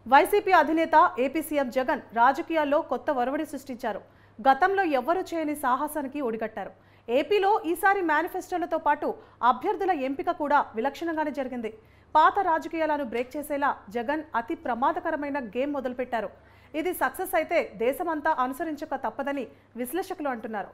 YCP అధినేత AP CM Jagan రాజకీయాల్లో కొత్త ఒరవడి సృష్టించారు గతంలో ఎవ్వరూ చేయని సాహసానికి ఒడిగట్టారు ఏపీలో ఈసారి మేనిఫెస్టోలతో పాటు అభ్యర్థుల ఎంపిక కూడా విలక్షణంగానే జరిగింది పాత రాజకీయాలను బ్రేక్ చేసేలా జగన్ అతి ప్రమాదకరమైన గేమ్ మొదలుపెట్టారు ఇది సక్సెస్ అయితే దేశమంతా అనుసరించక తప్పదని విశ్లేషకులు అంటున్నారు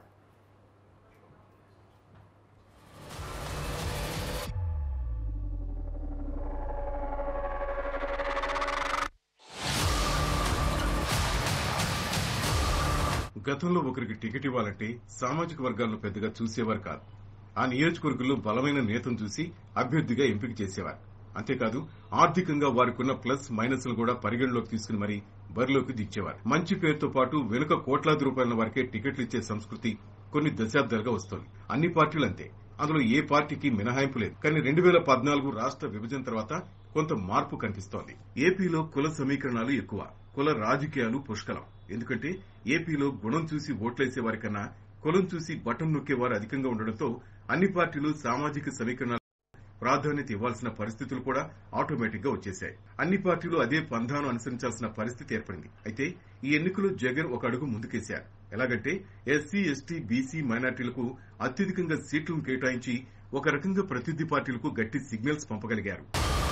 గతంలో ఒకరికి టికెట్ ఇవ్వాలంటే సామాజిక వర్గాలను పెద్దగా చూసేవారు కాదు ఆ నియోజకవర్గంలో బలమైన నేతను చూసి అభ్యర్థిగా ఎంపిక చేసేవారు అంతేకాదు ఆర్థికంగా వారికున్న ప్లస్ మైనస్లు కూడా పరిగణలోకి తీసుకుని మరీ బరిలోకి దించేవారు మంచి పేరుతో పాటు వెనుక కోట్లాది రూపాయల వరకే టికెట్లు ఇచ్చే సంస్కృతి కొన్ని దశాబ్దాలుగా వస్తోంది అన్ని పార్టీలు అంతే అందులో ఏ పార్టీకి మినహాయింపు లేదు కానీ రెండు వేల పద్నాలుగు రాష్ట్ర విభజన తర్వాత కొంత మార్పు కనిపిస్తోంది ఏపీలో కుల సమీకరణాలు ఎక్కువ కుల రాజకీయాలు పుష్కలం ఎందుకంటే ఏపీలో గుణం చూసి ఓట్లేసే వారికన్నా కులం చూసి బటన్ నొక్కేవారు అధికంగా ఉండడంతో అన్ని పార్టీలు సామాజిక సమీకరణాలు ప్రాధాన్యత ఇవ్వాల్సిన పరిస్థితులు కూడా ఆటోమేటిక్ గా వచ్చేశాయి అన్ని పార్టీలు అదే పంధాను అనుసరించాల్సిన పరిస్థితి ఏర్పడింది అయితే ఈ ఎన్నికలో జగన్ ఒక అడుగు ముందుకేశారు ఎలాగంటే ఎస్సీ ఎస్టీ బీసీ మైనార్టీలకు అత్యధికంగా సీట్లను కేటాయించి ఒక రకంగా ప్రతినిధి పార్టీలకు గట్టి సిగ్నల్స్ పంపగలిగారు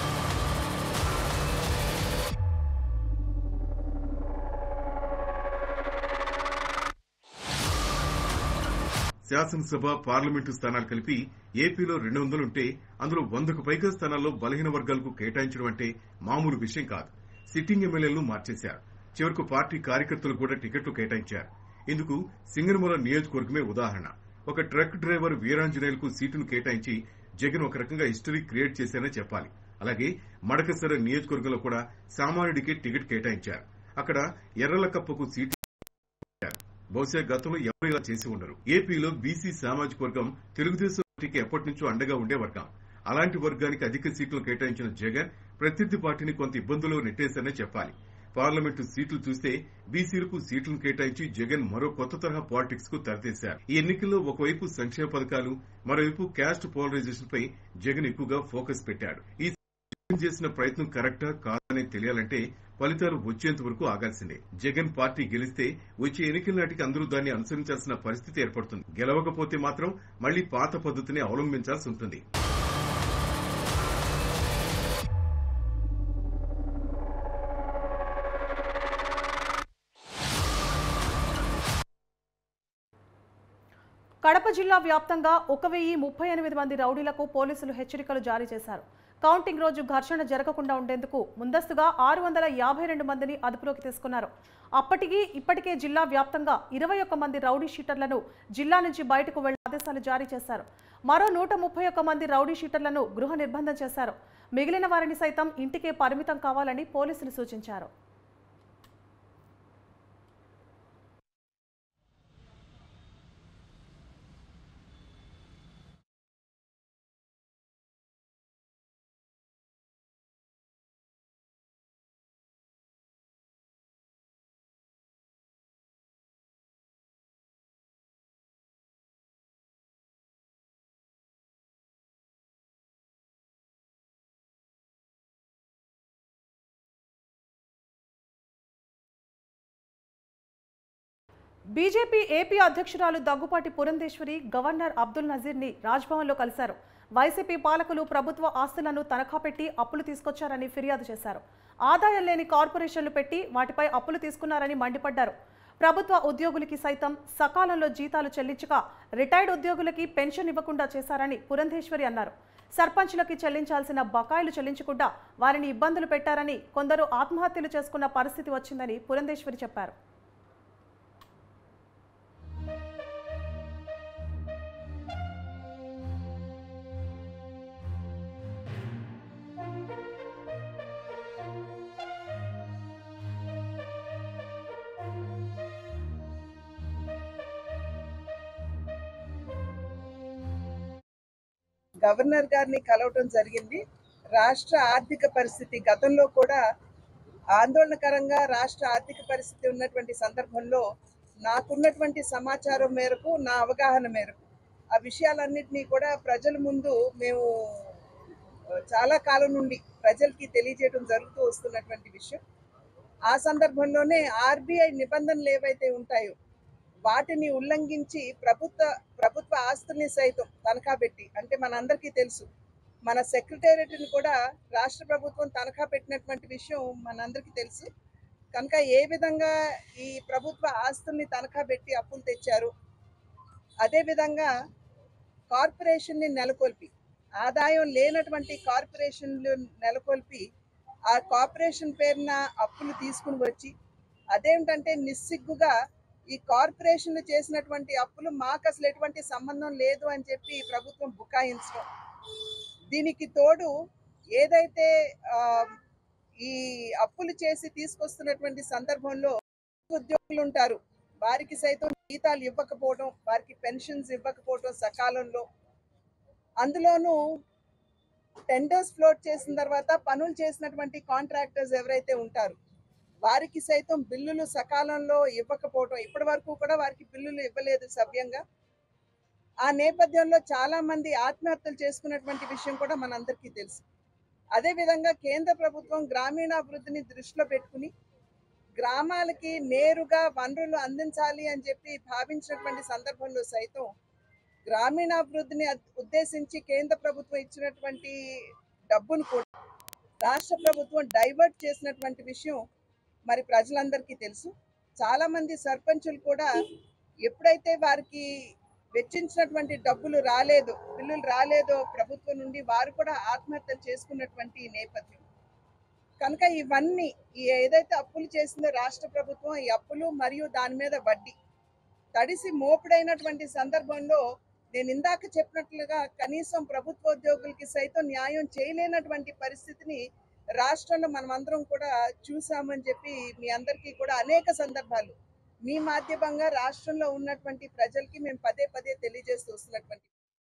శాసనసభ పార్లమెంటు స్థానాలు కలిపి ఏపీలో రెండు వందలుంటే అందులో వందకు పైగా స్థానాల్లో బలహీన వర్గాలకు కేటాయించడం అంటే మామూలు విషయం కాదు సిట్టింగ్ ఎమ్మెల్యేలను మార్చేశారు చివరకు పార్టీ కార్యకర్తలు కూడా టికెట్లు కేటాయించారు ఇందుకు సింగనమల నియోజకవర్గమే ఉదాహరణ ఒక ట్రక్ డ్రైవర్ వీరాంజనేయులకు సీటును కేటాయించి జగన్ ఒక రకంగా హిస్టరీ క్రియేట్ చేశారనే చెప్పాలి అలాగే మడకసర నియోజకవర్గంలో కూడా సామాన్యుడికి టికెట్ కేటాయించారు అక్కడ ఎర్రలకప్పకు సీటు ఇచ్చారు. బహుశా గతంలో ఎవరు ఇలా చేసి ఉండరు ఏపీలో బీసీ సామాజిక వర్గం తెలుగుదేశం పార్టీకి ఎప్పటి నుంచో అండగా ఉండే వర్గం అలాంటి వర్గానికి అధిక సీట్లు కేటాయించిన జగన్ ప్రత్యర్థి పార్టీని కొంత ఇబ్బందుల్లో నెట్టేశారనే చెప్పాలి పార్లమెంటు సీట్లు చూస్తే బీసీలకు సీట్లను కేటాయించి జగన్ మరో కొత్త తరహా పాలిటిక్స్ కు తెరతీశారు ఈ ఎన్నికల్లో ఒకవైపు సంక్షేమ పథకాలు మరోవైపు క్యాస్ట్ పోలరైజేషన్ పై జగన్ ఎక్కువగా ఫోకస్ పెట్టాడు ఈ జగన్ చేసిన ప్రయత్నం కరెక్టా కాదని తెలియాలంటే ఫలితాలు వచ్చేంత వరకు ఆగాల్సిందే జగన్ పార్టీ గెలిస్తే వచ్చే ఎన్నికల నాటికి అందరూ దాన్ని అనుసరించాల్సిన పరిస్థితి ఏర్పడుతుంది గెలవకపోతే మాత్రం మళ్లీ పాత పద్ధతిని అవలంబించాల్సి ఉంటుంది కడప జిల్లా వ్యాప్తంగా ఒక వెయ్యి ముప్పై ఎనిమిది మంది రౌడీలకు పోలీసులు హెచ్చరికలు జారీ చేశారు కౌంటింగ్ రోజు ఘర్షణ జరగకుండా ఉండేందుకు ముందస్తుగా ఆరు వందల యాభై రెండు మందిని అదుపులోకి తీసుకున్నారు అప్పటికి ఇప్పటికే జిల్లా వ్యాప్తంగా ఇరవై ఒక్క మంది రౌడీ షీటర్లను జిల్లా నుంచి బయటకు వెళ్లే ఆదేశాలు జారీ చేశారు మరో నూట ముప్పై ఒక్క మంది రౌడీ షీటర్లను గృహ నిర్బంధం చేశారు మిగిలిన వారిని సైతం ఇంటికే పరిమితం కావాలని పోలీసులు సూచించారు బీజేపీ ఏపీ అధ్యక్షురాలు దగ్గుపాటి పురంధేశ్వరి గవర్నర్ అబ్దుల్ నజీర్ని రాజ్భవన్లో కలిశారు వైసీపీ పాలకులు ప్రభుత్వ ఆస్తులను తనఖా పెట్టి అప్పులు తీసుకొచ్చారని ఫిర్యాదు చేశారు ఆదాయం లేని కార్పొరేషన్లు పెట్టి వాటిపై అప్పులు తీసుకున్నారని మండిపడ్డారు ప్రభుత్వ ఉద్యోగులకి సైతం సకాలంలో జీతాలు చెల్లించక రిటైర్డ్ ఉద్యోగులకి పెన్షన్ ఇవ్వకుండా చేశారని పురంధేశ్వరి అన్నారు సర్పంచ్లకి చెల్లించాల్సిన బకాయిలు చెల్లించకుండా వారిని ఇబ్బందులు పెట్టారని కొందరు ఆత్మహత్యలు చేసుకున్న పరిస్థితి వచ్చిందని పురంధేశ్వరి చెప్పారు గవర్నర్ గారిని కలవటం జరిగింది రాష్ట్ర ఆర్థిక పరిస్థితి గతంలో కూడా ఆందోళనకరంగా రాష్ట్ర ఆర్థిక పరిస్థితి ఉన్నటువంటి సందర్భంలో నాకున్నటువంటి సమాచారం మేరకు నా అవగాహన మేరకు ఆ విషయాలన్నింటినీ కూడా ప్రజల ముందు మేము ఆ, చాలా కాలం నుండి ప్రజలకి తెలియజేయడం జరుగుతూ వస్తున్నటువంటి విషయం ఆ సందర్భంలోనే ఆర్బీఐ నిబంధనలు ఏవైతే ఉంటాయో వాటిని ఉల్లంఘించి ప్రభుత్వ ప్రభుత్వ ఆస్తుల్ని సైతం తనఖా పెట్టి అంటే మనందరికీ తెలుసు మన సెక్రటేరియట్ని కూడా రాష్ట్ర ప్రభుత్వం తనఖా పెట్టినటువంటి విషయం మనందరికీ తెలుసు కనుక ఏ విధంగా ఈ ప్రభుత్వ ఆస్తుల్ని తనఖా పెట్టి అప్పులు తెచ్చారు అదేవిధంగా కార్పొరేషన్ని నెలకొల్పి ఆదాయం లేనటువంటి కార్పొరేషన్లు నెలకొల్పి ఆ కార్పొరేషన్ పేరున అప్పులు తీసుకుని వచ్చి అదేమిటంటే నిస్సిగ్గుగా ఈ కార్పొరేషన్లు చేసినటువంటి అప్పులు మాకు అసలు ఎటువంటి సంబంధం లేదు అని చెప్పి ఈ ప్రభుత్వం బుకాయించడం దీనికి తోడు ఏదైతే ఆ, ఈ అప్పులు చేసి తీసుకొస్తున్నటువంటి సందర్భంలో ఉద్యోగులు ఉంటారు వారికి సైతం జీతాలు ఇవ్వకపోవడం వారికి పెన్షన్స్ ఇవ్వకపోవడం సకాలంలో అందులోనూ టెండర్స్ ఫ్లోట్ చేసిన తర్వాత పనులు చేసినటువంటి కాంట్రాక్టర్స్ ఎవరైతే ఉంటారు వారికి సైతం బిల్లులు సకాలంలో ఇవ్వకపోవడం ఇప్పటి వరకు కూడా వారికి బిల్లులు ఇవ్వలేదు సవ్యంగా ఆ నేపథ్యంలో చాలా మంది ఆత్మహత్యలు చేసుకున్నటువంటి విషయం కూడా మనందరికీ తెలుసు అదేవిధంగా కేంద్ర ప్రభుత్వం గ్రామీణాభివృద్ధిని దృష్టిలో పెట్టుకుని గ్రామాలకి నేరుగా వనరులు అందించాలి అని చెప్పి భావించినటువంటి సందర్భంలో సైతం గ్రామీణాభివృద్ధిని అద్- ఉద్దేశించి కేంద్ర ప్రభుత్వం ఇచ్చినటువంటి డబ్బును కూడా రాష్ట్ర ప్రభుత్వం డైవర్ట్ చేసినటువంటి విషయం మరి ప్రజలందరికీ తెలుసు చాలా మంది సర్పంచులు కూడా ఎప్పుడైతే వారికి వెచ్చించినటువంటి డబ్బులు రాలేదో బిల్లులు రాలేదో ప్రభుత్వం నుండి వారు కూడా ఆత్మహత్యలు చేసుకున్నటువంటి నేపథ్యం కనుక ఇవన్నీ ఈ ఏదైతే అప్పులు చేసిందో రాష్ట్ర ప్రభుత్వం ఈ అప్పులు మరియు దాని మీద వడ్డీ తడిసి మోపుడైనటువంటి సందర్భంలో నేను ఇందాక చెప్పినట్లుగా కనీసం ప్రభుత్వ ఉద్యోగులకి సైతం న్యాయం చేయలేనటువంటి పరిస్థితిని రాష్ట్రంలో మనమందరం కూడా చూసామని చెప్పి మీ అందరికీ కూడా అనేక సందర్భాలు మీ మాధ్యమంగా రాష్ట్రంలో ఉన్నటువంటి ప్రజలకి మేము పదే పదే తెలియజేస్తూ వస్తున్నటువంటి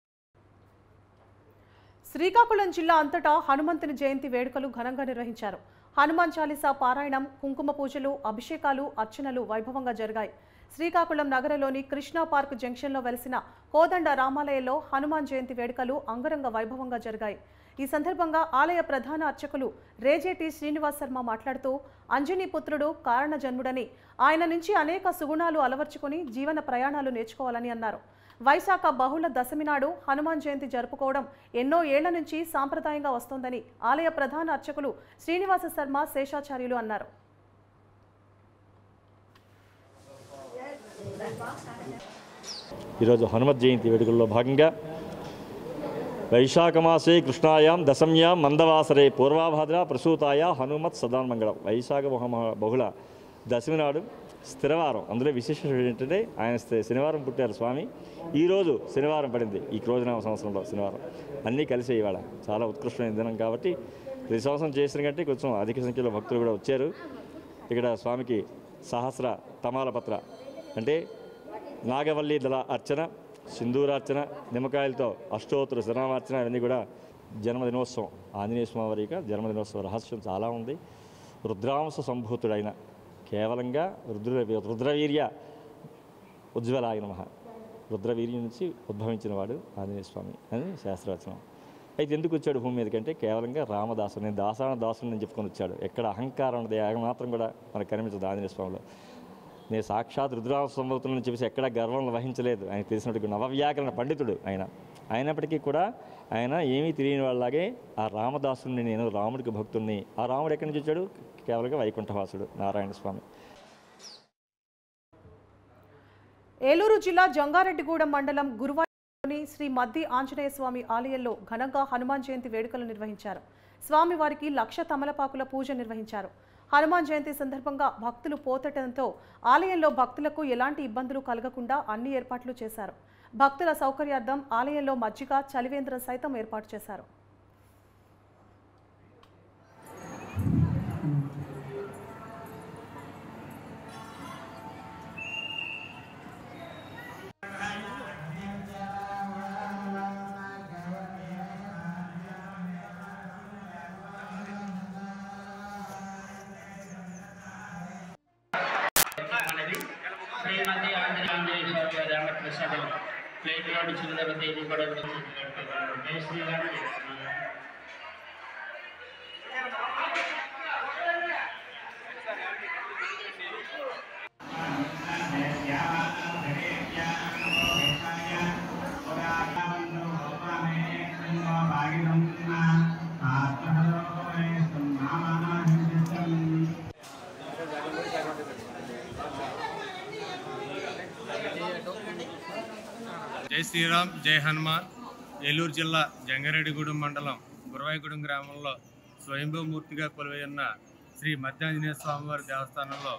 శ్రీకాకుళం జిల్లా అంతటా హనుమంతుని జయంతి వేడుకలు ఘనంగా నిర్వహించారు హనుమాన్ చాలీసా పారాయణం కుంకుమ పూజలు అభిషేకాలు అర్చనలు వైభవంగా జరిగాయి శ్రీకాకుళం నగరంలోని కృష్ణా పార్క్ జంక్షన్లో వెలిసిన కోదండ రామాలయంలో హనుమాన్ జయంతి వేడుకలు అంగరంగ వైభవంగా జరిగాయి ఈ సందర్భంగా ఆలయ ప్రధాన అర్చకులు రేజేటి శ్రీనివాస్ శర్మ మాట్లాడుతూ అంజనీ పుత్రుడు కారణ జన్ముడని ఆయన నుంచి అనేక సుగుణాలు అలవర్చుకొని జీవన ప్రయాణాలు నేర్చుకోవాలని అన్నారు వైశాఖ బహుళ దశమి నాడు హనుమాన్ జయంతి జరుపుకోవడం ఎన్నో ఏళ్ల నుంచి సాంప్రదాయంగా వస్తోందని ఆలయ ప్రధాన అర్చకులు శ్రీనివాస శర్మ శేషాచార్యులు అన్నారు ఈరోజు హనుమత్ జయంతి వేడుకల్లో భాగంగా వైశాఖ మాసే కృష్ణాయాం దశమ్యాం మందవాసరే పూర్వాభాద్ర ప్రసూతాయ హనుమత్ సదాన్మంగళం వైశాఖ బహుమ- బహుళ దశమి నాడు స్థిరవారం అందులో విశేషం ఏంటంటే ఆయన స్థి- శనివారం పుట్టారు స్వామి ఈరోజు శనివారం పడింది ఈ క్రోజనామ సంవత్సరంలో శనివారం అన్నీ కలిసే ఇవాళ చాలా ఉత్కృష్టమైన దినం కాబట్టి ప్రతి సంవత్సరం చేసిన కంటే కొంచెం అధిక సంఖ్యలో భక్తులు కూడా వచ్చారు ఇక్కడ స్వామికి సహస్ర తమాలపత్ర అంటే నాగవల్లి దళ అర్చన సింధూరార్చన నిమ్మకాయలతో అష్టోత్తర శరణార్చన ఇవన్నీ కూడా జన్మదినోత్సవం ఆంజనేయ స్వామి వారి యొక్క జన్మదినోత్సవ రహస్యం చాలా ఉంది రుద్రాంశ సంభూతుడైన కేవలంగా రుద్ర రుద్రవీర్య ఉజ్వలాయ నమ రుద్రవీర్యం నుంచి ఉద్భవించిన వాడు ఆంజనేయ స్వామి అని శాస్త్రవచనం అయితే ఎందుకు వచ్చాడు భూమి మీదకంటే కేవలంగా రామదాసు నేను దాసాన దాసుని నేను చెప్పుకొని వచ్చాడు ఎక్కడ అహంకారం ఉన్నది ఆ మాత్రం కూడా మనకు కనిపించదు ఆంజనేయ స్వామిలో నేను సాక్షాత్ రుద్రాంశ సంభూతులను చెప్పేసి ఎక్కడ గర్వం వహించలేదు ఆయన తెలిసినట్టు నవవ్యాకరణ పండితుడు ఆయన అయినప్పటికీ కూడా ఆయన ఏమీ తెలియని వాళ్ళలాగే ఆ రామదాసుని నేను రాముడికి భక్తుడిని ఆ రాముడు ఎక్కడి నుంచి వచ్చాడు కేవలంగా వైకుంఠవాసుడు నారాయణ స్వామి ఏలూరు జిల్లా జంగారెడ్డిగూడెం మండలం గురువాయూరులోని శ్రీ మద్ది ఆంజనేయ స్వామి ఆలయంలో ఘనంగా హనుమాన్ జయంతి వేడుకలు నిర్వహించారు స్వామివారికి లక్ష తమలపాకుల పూజ నిర్వహించారు హనుమాన్ జయంతి సందర్భంగా భక్తులు పోతటంతో ఆలయంలో భక్తులకు ఎలాంటి ఇబ్బందులు కలగకుండా అన్ని ఏర్పాట్లు చేశారు భక్తుల సౌకర్యార్థం ఆలయంలో మజ్జిగ చలివేంద్రం సైతం ఏర్పాటు చేశారు మనది శ్రీమతి ఆంజనేయ ఆంజనేయ స్వామి వారి ఆమె ప్రసాదం ప్లేట్ లోడ్ చిల్లర తేదీ కూడా జయ శ్రీరామ్ జయ శ్రీరామ్. జై శ్రీరామ్ జై హనుమాన్ ఏలూరు జిల్లా జంగారెడ్డిగూడెం మండలం గురవాయిగూడెం గ్రామంలో స్వయంభూమూర్తిగా కొలువై ఉన్న శ్రీ మధ్యాంజనేయ స్వామివారి దేవస్థానంలో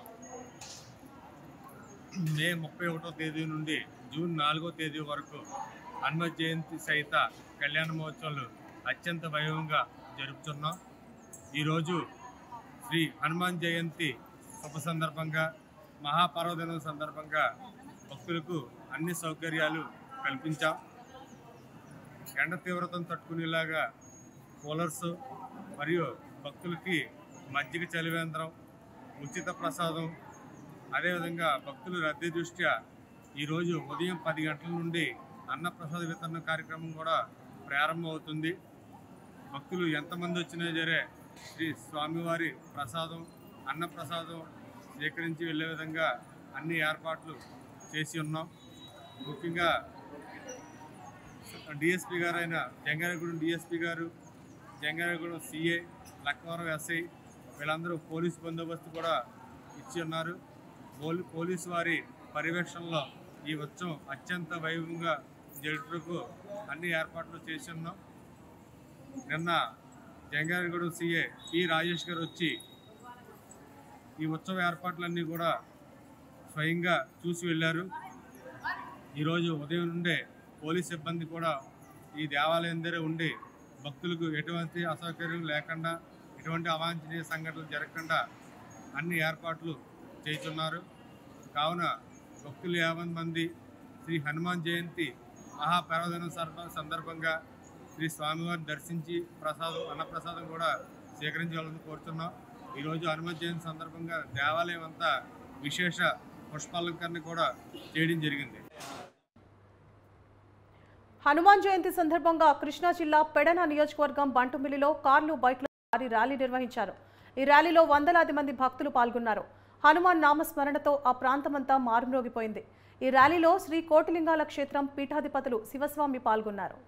మే ముప్పై ఒకటో తేదీ నుండి జూన్ నాలుగో తేదీ వరకు హనుమ జయంతి సహిత కళ్యాణ మహోత్సవాలు అత్యంత వైభవంగా జరుపుతున్నాం ఈరోజు శ్రీ హనుమాన్ జయంతి శుభ సందర్భంగా మహాపర్వదినం సందర్భంగా భక్తులకు అన్ని సౌకర్యాలు కల్పించాం ఎండ తీవ్రతను తట్టుకునేలాగా కూలర్స్ మరియు భక్తులకి మజ్జిగ చలివేంద్రం ఉచిత ప్రసాదం అదేవిధంగా భక్తుల రద్దీ దృష్ట్యా ఈరోజు ఉదయం పది గంటల నుండి అన్నప్రసాద వితరణ కార్యక్రమం కూడా ప్రారంభమవుతుంది భక్తులు ఎంతమంది వచ్చినా సరే శ్రీ స్వామివారి ప్రసాదం అన్నప్రసాదం స్వీకరించి వెళ్ళే విధంగా అన్ని ఏర్పాట్లు చేసి ఉన్నాం ముఖ్యంగా డిఎస్పి గారు అయిన జంగారెగూడెం డిఎస్పి గారు జంగారెగూడెం సిఏ లక్వరం ఎస్ఐ వీళ్ళందరూ పోలీస్ బందోబస్తు కూడా ఇచ్చి ఉన్నారు పోలీ పోలీసు వారి పర్యవేక్షణలో ఈ ఉత్సవం అత్యంత వైభవంగా జరుపుటకు అన్ని ఏర్పాట్లు చేసి ఉన్నాం నిన్న జంగారెగూడెం సిఏ పి రాజేష్ గారు వచ్చి ఈ ఉత్సవ ఏర్పాట్లన్నీ కూడా స్వయంగా చూసి వెళ్ళారు ఈరోజు ఉదయం నుండే పోలీస్ సిబ్బంది కూడా ఈ దేవాలయం దగ్గర ఉండి భక్తులకు ఎటువంటి అసౌకర్యం లేకుండా ఎటువంటి అవాంఛనీయ సంఘటనలు జరగకుండా అన్ని ఏర్పాట్లు చేస్తున్నారు కావున భక్తులు యాభై మంది శ్రీ హనుమాన్ జయంతి మహాపర్వదినం సర్వ- సందర్భంగా శ్రీ స్వామివారిని దర్శించి ప్రసాదం అన్నప్రసాదం కూడా స్వీకరించాలని కోరుతున్నాం ఈరోజు హనుమాన్ జయంతి సందర్భంగా దేవాలయం అంతా విశేష పుష్పాలంకరణ కూడా చేయడం జరిగింది హనుమాన్ జయంతి సందర్భంగా కృష్ణా జిల్లా పెడన నియోజకవర్గం బంటుమిల్లిలో కార్లు బైక్ల భారీ ర్యాలీ నిర్వహించారు ఈ ర్యాలీలో వందలాది మంది భక్తులు పాల్గొన్నారు హనుమాన్ నామస్మరణతో ఆ ప్రాంతమంతా మారుమ్రోగిపోయింది ఈ ర్యాలీలో శ్రీ కోటిలింగాల క్షేత్రం పీఠాధిపతులు శివస్వామి పాల్గొన్నారు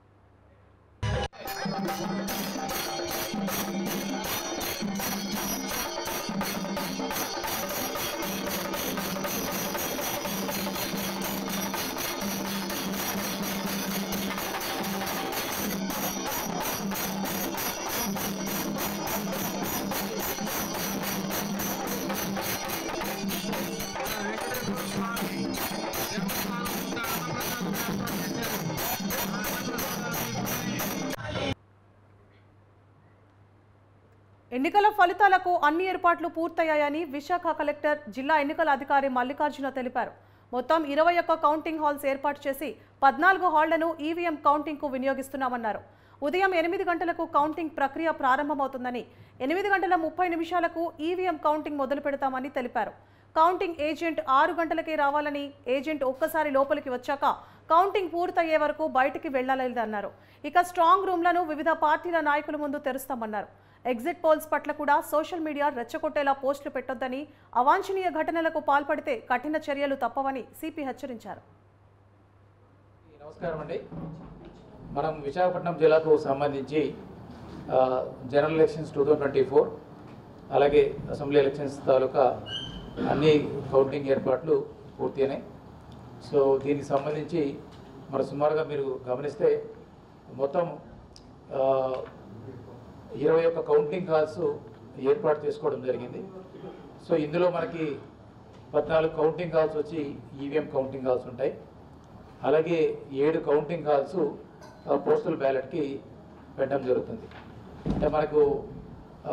ఎన్నికల ఫలితాలకు అన్ని ఏర్పాట్లు పూర్తయ్యాయని విశాఖ కలెక్టర్ జిల్లా ఎన్నికల అధికారి మల్లికార్జున తెలిపారు మొత్తం ఇరవై ఒక్క కౌంటింగ్ హాల్స్ ఏర్పాటు చేసి పద్నాలుగు హాళ్లను ఈవీఎం కౌంటింగ్కు వినియోగిస్తున్నామన్నారు ఉదయం ఎనిమిది గంటలకు కౌంటింగ్ ప్రక్రియ ప్రారంభమవుతుందని ఎనిమిది గంటల ముప్పై నిమిషాలకు ఈవీఎం కౌంటింగ్ మొదలు పెడతామని తెలిపారు కౌంటింగ్ ఏజెంట్ ఆరు గంటలకే రావాలని ఏజెంట్ ఒక్కసారి లోపలికి వచ్చాక కౌంటింగ్ పూర్తయ్యే వరకు బయటికి వెళ్లాలన్నారు ఇక స్ట్రాంగ్ రూమ్లను వివిధ పార్టీల నాయకుల ముందు తెరుస్తామన్నారు ఎగ్జిట్ పోల్స్ పట్ల కూడా సోషల్ మీడియా రెచ్చగొట్టేలా పోస్టులు పెట్టొద్దని అవాంఛనీయ ఘటనలకు పాల్పడితే కఠిన చర్యలు తప్పవని సిపి హెచ్చరించారు నమస్కారం అండి మనం విశాఖపట్నం జిల్లాకు సంబంధించి ఆ, general elections two thousand twenty four అలాగే అసెంబ్లీ ఎలక్షన్స్ తాలూకా అన్ని కౌంటింగ్ ఏర్పాట్లు పూర్తయినాయి సో దీనికి సంబంధించి మరి సుమారుగా మీరు గమనిస్తే మొత్తం ఆ, ఇరవై ఒక్క కౌంటింగ్ హాల్స్ ఏర్పాటు చేసుకోవడం జరిగింది సో ఇందులో మనకి పద్నాలుగు కౌంటింగ్ హాల్స్ వచ్చి ఈవీఎం కౌంటింగ్ హాల్స్ ఉంటాయి అలాగే ఏడు కౌంటింగ్ హాల్స్ ఆ, పోస్టల్ బ్యాలెట్కి పెట్టడం జరుగుతుంది అంటే మనకు ఆ,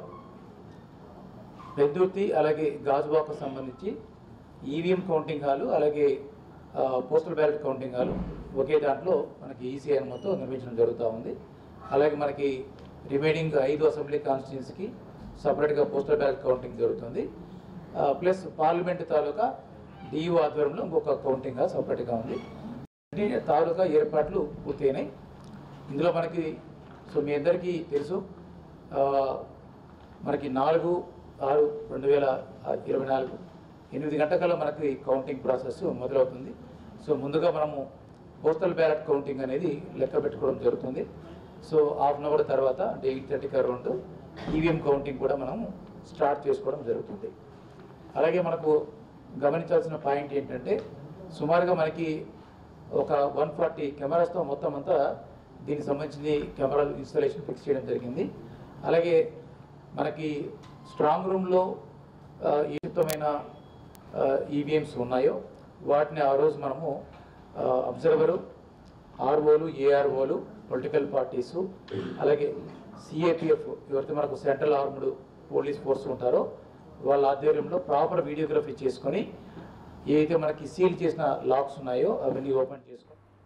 పెద్దుర్తి అలాగే గాజువాకు సంబంధించి ఈవీఎం కౌంటింగ్ హాలు అలాగే ఆ, పోస్టల్ బ్యాలెట్ కౌంటింగ్ హాలు ఒకే దాంట్లో మనకి ఈసీ అనుమతితో నిర్మించడం జరుగుతూ ఉంది అలాగే మనకి రిమైనింగ్ ఐదు అసెంబ్లీ కాన్స్టిట్యున్సీకి సపరేట్గా పోస్టల్ బ్యాలెట్ కౌంటింగ్ జరుగుతుంది ఆ, ప్లస్ పార్లమెంట్ తాలూకా డియూ ఆధ్వర్యంలో ఇంకొక కౌంటింగ్ హాల్ సపరేట్గా ఉంది ఈ తాలూకా ఏర్పాట్లు పూర్తయినాయి ఇందులో మనకి సో మీ అందరికీ తెలుసు ఆ, మనకి నాలుగు ఆరు రెండు వేల ఇరవై నాలుగు ఎనిమిది గంటకల్లా మనకి కౌంటింగ్ ప్రాసెస్ మొదలవుతుంది సో ముందుగా మనము పోస్టల్ బ్యాలెట్ కౌంటింగ్ అనేది లెక్క పెట్టుకోవడం జరుగుతుంది సో హాఫ్ అన్ అవర్ తర్వాత అంటే ఎయిట్ థర్టీకి అరౌండ్ ఈవీఎం కౌంటింగ్ కూడా మనము స్టార్ట్ చేసుకోవడం జరుగుతుంది అలాగే మనకు గమనించాల్సిన పాయింట్ ఏంటంటే సుమారుగా మనకి ఒక వన్ ఫార్టీ కెమెరాస్తో మొత్తం అంతా దీనికి సంబంధించి కెమెరా ఇన్స్టాలేషన్ ఫిక్స్ చేయడం జరిగింది అలాగే మనకి స్ట్రాంగ్ రూమ్లో ఏ విధమైన ఈవీఎంస్ ఉన్నాయో వాటిని ఆ రోజు మనము అబ్జర్వరు ఆర్ఓలు ఏఆర్ఓలు పొలిటికల్ పార్టీసు అలాగే సిఏపిఎఫ్ ఎవరైతే మనకు సెంట్రల్ ఆర్మ్డ్ పోలీస్ ఫోర్స్ ఉంటారో వాళ్ళ ఆధ్వర్యంలో ప్రాపర్ వీడియోగ్రఫీ చేసుకొని ఏదైతే మనకి సీల్ చేసిన లాక్స్ ఉన్నాయో అవన్నీ ఓపెన్ చేసుకొని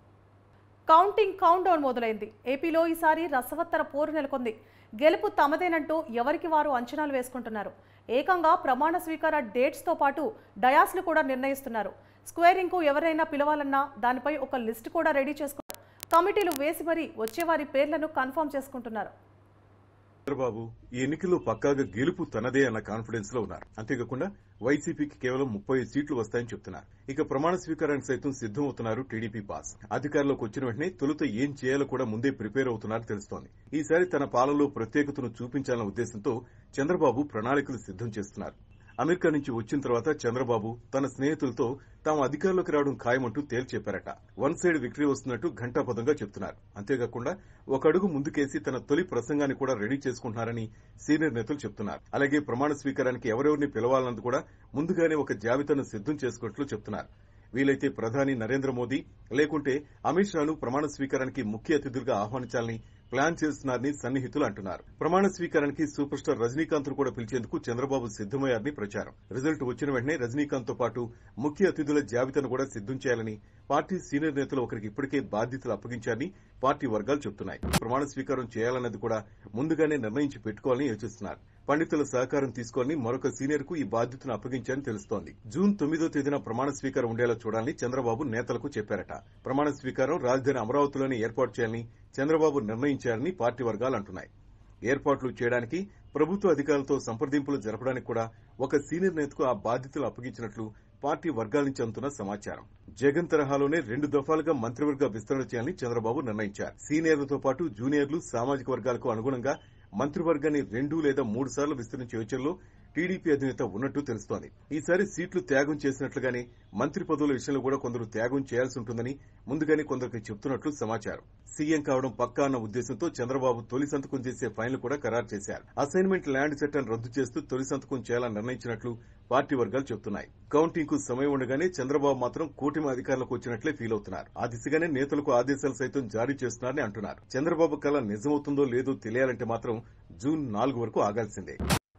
కౌంటింగ్ కౌంట్ డౌన్ మొదలైంది ఏపీలో ఈసారి రసవత్తర పోరు నెలకొంది గెలుపు తమదేనంటూ ఎవరికి వారు అంచనాలు వేసుకుంటున్నారు ఏకంగా ప్రమాణ స్వీకార డేట్స్తో పాటు డయాస్లు కూడా నిర్ణయిస్తున్నారు స్క్వేరింగ్కు ఎవరైనా పిలవాలన్నా దానిపై ఒక లిస్ట్ కూడా రెడీ చేసుకున్నారు కమిటీలు వేసి మరీ వచ్చేవారి పేర్లను కన్ఫర్మ్ చేసుకుంటున్నారు చంద్రబాబు ఈ ఎన్నికల్లో పక్కాగా గెలుపు తనదే అన్న కాన్ఫిడెన్స్ లో ఉన్నారు అంతేకాకుండా వైసీపీకి కేవలం ముప్పై సీట్లు వస్తాయని చెప్తున్నారు ఇక ప్రమాణ స్వీకారానికి సైతం సిద్దమవుతున్నారు టీడీపీ బాస్ అధికారంలోకి వచ్చిన వెంటనే తొలుత ఏం చేయాలో కూడా ముందే ప్రిపేర్ అవుతున్నారు తెలుస్తోంది ఈసారి తన పాలనలో ప్రత్యేకతను చూపించాలన్న ఉద్దేశంతో చంద్రబాబు ప్రణాళికలు సిద్దం చేస్తున్నారు అమెరికా నుంచి వచ్చిన తర్వాత చంద్రబాబు తన స్నేహితులతో తాము అధికారంలోకి రావడం ఖాయమంటూ తేల్చి చెప్పారట వన్ సైడ్ విక్టరీ వస్తున్నట్టు ఘంటాపదంగా చెప్తున్నారు అంతేకాకుండా ఒక అడుగు ముందుకేసి తన తొలి ప్రసంగాన్ని కూడా రెడీ చేసుకుంటున్నారని సీనియర్ నేతలు చెప్తున్నారు అలాగే ప్రమాణ స్వీకారానికి ఎవరెవరిని పిలవాలన్నది కూడా ముందుగానే ఒక జాబితాను సిద్దం చేసుకున్నట్లు చెప్తున్నారు వీలైతే ప్రధాని నరేంద్ర మోదీ లేకుంటే అమిత్ షాను ప్రమాణ స్వీకారానికి ముఖ్య అతిథులుగా ఆహ్వానించాలని ప్లాన్ చేస్తున్నారని సన్నిహితులు అంటున్నారు ప్రమాణ స్వీకారానికి సూపర్ స్టార్ రజనీకాంత్ కూడా పిలిచేందుకు చంద్రబాబు సిద్దమయ్యారని ప్రచారం రిజల్ట్ వచ్చిన వెంటనే రజనీకాంత్ తో పాటు ముఖ్య అతిథుల జాబితాను కూడా సిద్దం చేయాలని పార్టీ సీనియర్ నేతలు ఒకరికి ఇప్పటికే బాధ్యతలు అప్పగించారని పార్టీ వర్గాలు చెబుతున్నాయి ప్రమాణ స్వీకారం చేయాలన్నది కూడా ముందుగానే నిర్ణయించి పెట్టుకోవాలని యోచిస్తున్నారు పండితుల సహకారం తీసుకోవాలని మరొక సీనియర్ కు ఈ బాధ్యతను అప్పగించారని తెలుస్తోంది జూన్ తొమ్మిదో తేదీన ప్రమాణ స్వీకారం ఉండేలా చూడాలని చంద్రబాబు నేతలకు చెప్పారట ప్రమాణ స్వీకారం రాజధాని అమరావతిలోనే ఏర్పాటు చేయాలని చంద్రబాబు నిర్ణయించారని పార్టీ వర్గాలు అంటున్నాయి ఏర్పాట్లు చేయడానికి ప్రభుత్వ అధికారులతో సంప్రదింపులు జరపడానికి కూడా ఒక సీనియర్ నేతకు ఆ బాధ్యతలు అప్పగించినట్లు పార్టీ వర్గాల నుంచి అందుతున్న సమాచారం జగన్ తరహాలోనే రెండు దఫాలుగా మంత్రివర్గ విస్తరణ చేయాలని చంద్రబాబు నిర్ణయించారు సీనియర్లతో పాటు జూనియర్లు సామాజిక వర్గాలకు అనుగుణంగా మంత్రివర్గాన్ని రెండు లేదా మూడు సార్లు విస్తరించే యోచనలో టీడీపీ అధినేత ఉన్నట్టు తెలుస్తోంది ఈసారి సీట్లు త్యాగం చేసినట్లుగానే మంత్రి పదవుల విషయంలో కూడా కొందరు త్యాగం చేయాల్సి ఉంటుందని ముందుగానే కొందరికి చెబుతున్నట్లు సమాచారం సీఎం కావడం పక్కా అన్న ఉద్దేశంతో చంద్రబాబు తొలి సంతకం చేసే ఫైన్లు కూడా ఖరారు చేశారు అసైన్మెంట్ ల్యాండ్ చట్టాన్ని రద్దు చేస్తూ తొలి సంతకం చేయాలని నిర్ణయించినట్లు పార్టీ వర్గాలు చెబుతున్నాయి కౌంటింగ్ కు సమయం ఉండగానే చంద్రబాబు మాత్రం కూటమి అధికారులకు వచ్చినట్లే ఫీల్ అవుతున్నారు ఆ దిశగానే నేతలకు ఆదేశాలు సైతం జారీ చేస్తున్నారని అంటున్నారు చంద్రబాబు కళ నిజమవుతుందో లేదో తెలియాలంటే మాత్రం జూన్ నాలుగు వరకు ఆగాల్సిందే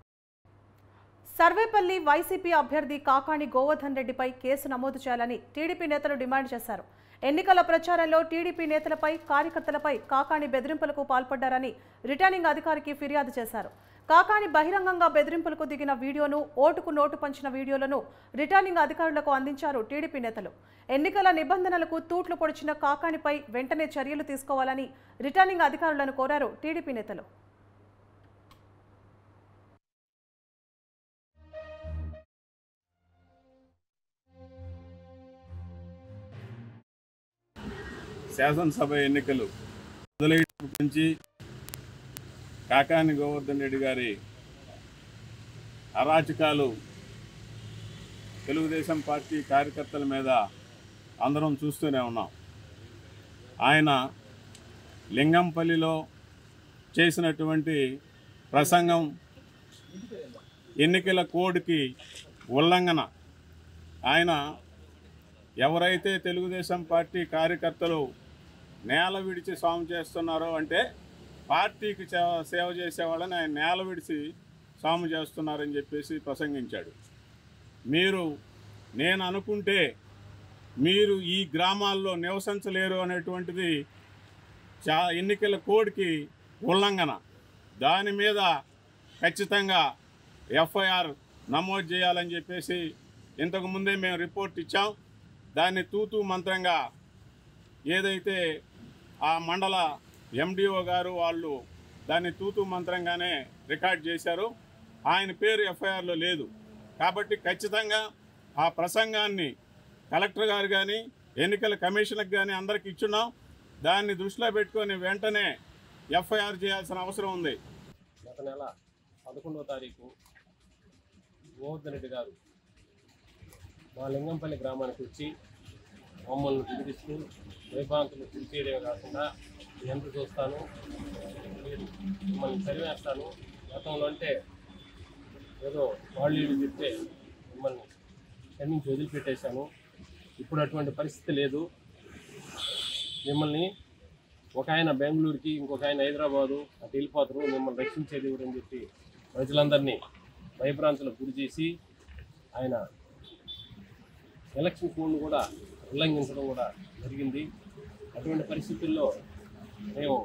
సర్వేపల్లి వైసీపీ అభ్యర్థి కాకాణి గోవర్ధన్ రెడ్డిపై కేసు నమోదు చేయాలని టీడీపీ నేతలు డిమాండ్ చేశారు ఎన్నికల ప్రచారంలో టీడీపీ నేతలపై కార్యకర్తలపై కాకాణి బెదిరింపులకు పాల్పడ్డారని రిటర్నింగ్ అధికారికి ఫిర్యాదు చేశారు కాకాణి బహిరంగంగా బెదిరింపులకు దిగిన వీడియోను ఓటుకు నోటు పంచిన వీడియోలను రిటర్నింగ్ అధికారులకు అందించారు టీడీపీ నేతలు ఎన్నికల నిబంధనలకు తూట్లు పొడిచిన కాకాణిపై వెంటనే చర్యలు తీసుకోవాలని రిటర్నింగ్ అధికారులను కోరారు టీడీపీ నేతలు శాసనసభ ఎన్నికలు మొదలైనప్పటి నుంచి కాకాని గోవర్ధన్ రెడ్డి గారి అరాచకాలు తెలుగుదేశం పార్టీ కార్యకర్తల మీద అందరం చూస్తూనే ఉన్నాం ఆయన లింగంపల్లిలో చేసినటువంటి ప్రసంగం ఎన్నికల కోడ్కి ఉల్లంఘన ఆయన ఎవరైతే తెలుగుదేశం పార్టీ కార్యకర్తలు నేల విడిచి సాము చేస్తున్నారో అంటే పార్టీకి సేవ సేవ చేసే వాళ్ళని ఆయన నేల విడిచి సాము చేస్తున్నారని చెప్పేసి ప్రసంగించాడు మీరు నేను అనుకుంటే మీరు ఈ గ్రామాల్లో నివసించలేరు అనేటువంటిది చా ఎన్నికల కోడ్కి ఉల్లంఘన దాని మీద ఖచ్చితంగా ఎఫ్ఐఆర్ నమోదు చేయాలని చెప్పేసి ఇంతకు ముందే మేము రిపోర్ట్ ఇచ్చాం దాన్ని తూతూ మంత్రంగా ఏదైతే ఆ మండల ఎండిఓ గారు వాళ్ళు దాన్ని తూతూ మంత్రంగానే రికార్డ్ చేశారు ఆయన పేరు ఎఫ్ఐఆర్లో లేదు కాబట్టి ఖచ్చితంగా ఆ ప్రసంగాన్ని కలెక్టర్ గారు కానీ ఎన్నికల కమిషన్కి కానీ అందరికి ఇచ్చున్నాం దాన్ని దృష్టిలో పెట్టుకొని వెంటనే ఎఫ్ఐఆర్ చేయాల్సిన అవసరం ఉంది గత నెల పదకొండవ తారీఖు గోవర్ధన్ రెడ్డి గారు మా లింగంపల్లి గ్రామానికి వచ్చి మమ్మల్ని పిలిపిస్తూ వైభాంకులు పిలిచేయడమే కాకుండా ఎంత చూస్తాను మీరు మిమ్మల్ని చదివేస్తాను గతంలో అంటే ఏదో వాళ్ళు వీళ్ళు చెప్తే మిమ్మల్ని క్షమించి వదిలిపెట్టేశాను ఇప్పుడు అటువంటి పరిస్థితి లేదు మిమ్మల్ని ఒక ఆయన బెంగళూరుకి ఇంకొక ఆయన హైదరాబాదు అటు వెళ్ళిపోతారు మిమ్మల్ని రక్షించేది ఎవరని చెప్పి ప్రజలందరినీ భయభ్రాంతులకు గురి చేసి ఆయన ఎలక్షన్ కోడ్ను కూడా ఉల్లంఘించడం కూడా జరిగింది అటువంటి పరిస్థితుల్లో మేము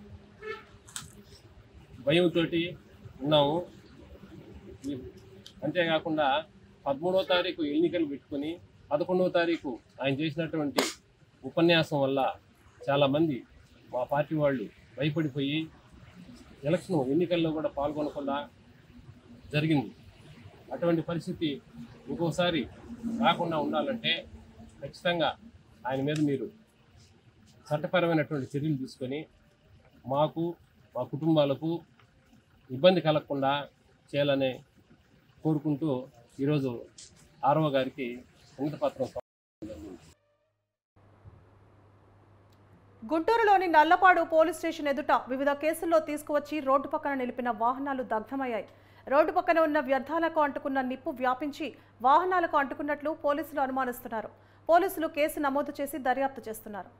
భయంతో ఉన్నాము ఈ- అంతేకాకుండా పదమూడవ తారీఖు ఎన్నికలు పెట్టుకొని పదకొండవ తారీఖు ఆయన చేసినటువంటి ఉపన్యాసం వల్ల చాలామంది మా పార్టీ వాళ్ళు భయపడిపోయి ఎలక్షన్ ఎన్నికల్లో కూడా పాల్గొనకుండా జరిగింది అటువంటి పరిస్థితి ఇంకోసారి రాకుండా ఉండాలంటే ఖచ్చితంగా ఆయన మీద మీరు చట్టపరమైనటువంటి చర్యలు తీసుకొని మాకు మా కుటుంబాలకు ఇబ్బంది కలగకుండా చేయాలని కోరుకుంటూ ఈరోజు ఆర్ఓ గారికి వినతిపత్రం గుంటూరులోని నల్లపాడు పోలీస్ స్టేషన్ ఎదుట వివిధ కేసుల్లో తీసుకువచ్చి రోడ్డు పక్కన నిలిపిన వాహనాలు దగ్ధమయ్యాయి రోడ్డు పక్కన ఉన్న వ్యర్థాలకు అంటుకున్న నిప్పు వ్యాపించి వాహనాలకు అంటుకున్నట్లు పోలీసులు అనుమానిస్తున్నారు పోలీసులు కేసు నమోదు చేసి దర్యాప్తు చేస్తున్నారు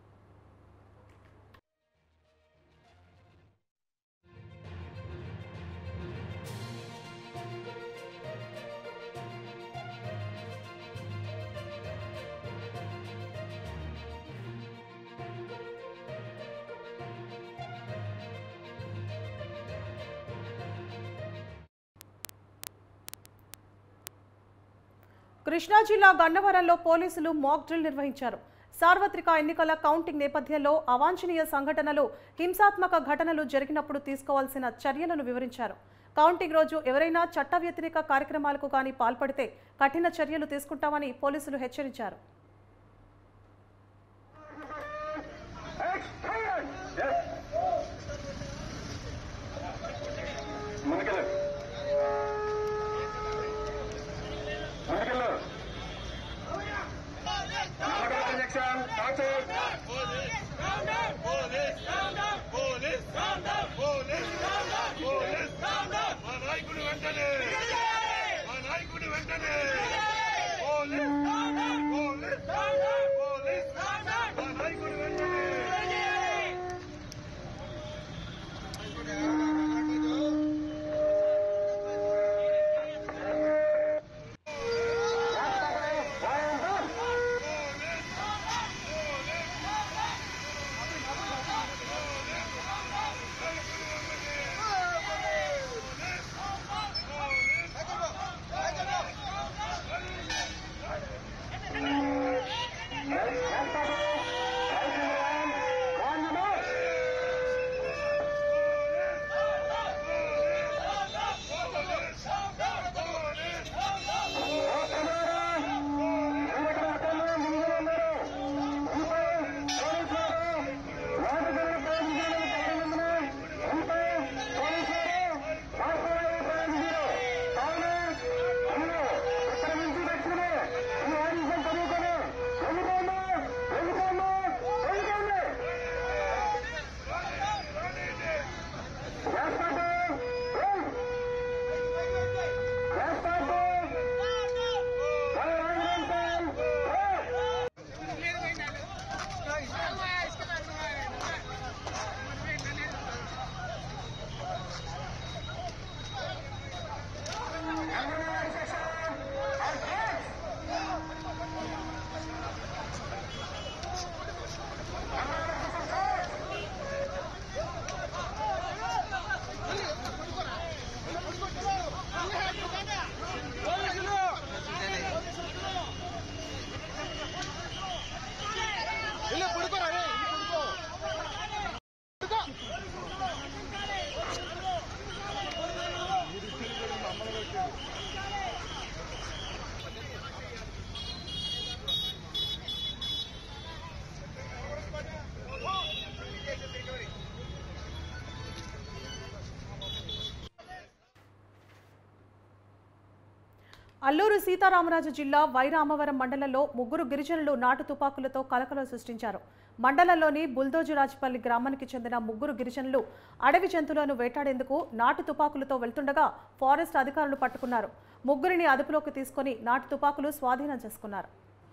కృష్ణా జిల్లా గన్నవరంలో పోలీసులు మాక్ డ్రిల్ నిర్వహించారు సార్వత్రిక ఎన్నికల కౌంటింగ్ నేపథ్యంలో అవాంఛనీయ సంఘటనలు హింసాత్మక ఘటనలు జరిగినప్పుడు తీసుకోవాల్సిన చర్యలను వివరించారు కౌంటింగ్ రోజు ఎవరైనా చట్ట వ్యతిరేక కార్యక్రమాలకు కానీ పాల్పడితే కఠిన చర్యలు తీసుకుంటామని పోలీసులు హెచ్చరించారు వెంటనే అల్లూరు సీతారామరాజు జిల్లా వైరామవరం మండలంలో ముగ్గురు గిరిజనులు నాటు తుపాకులతో కలకలం సృష్టించారు మండలంలోని బుల్దోజురాజపల్లి గ్రామానికి చెందిన ముగ్గురు గిరిజనులు అడవి జంతువులను వేటాడేందుకు నాటు తుపాకులతో వెళ్తుండగా ఫారెస్ట్ అధికారులు పట్టుకున్నారు ముగ్గురిని అదుపులోకి తీసుకొని నాటు తుపాకులు స్వాధీనం చేసుకున్నారు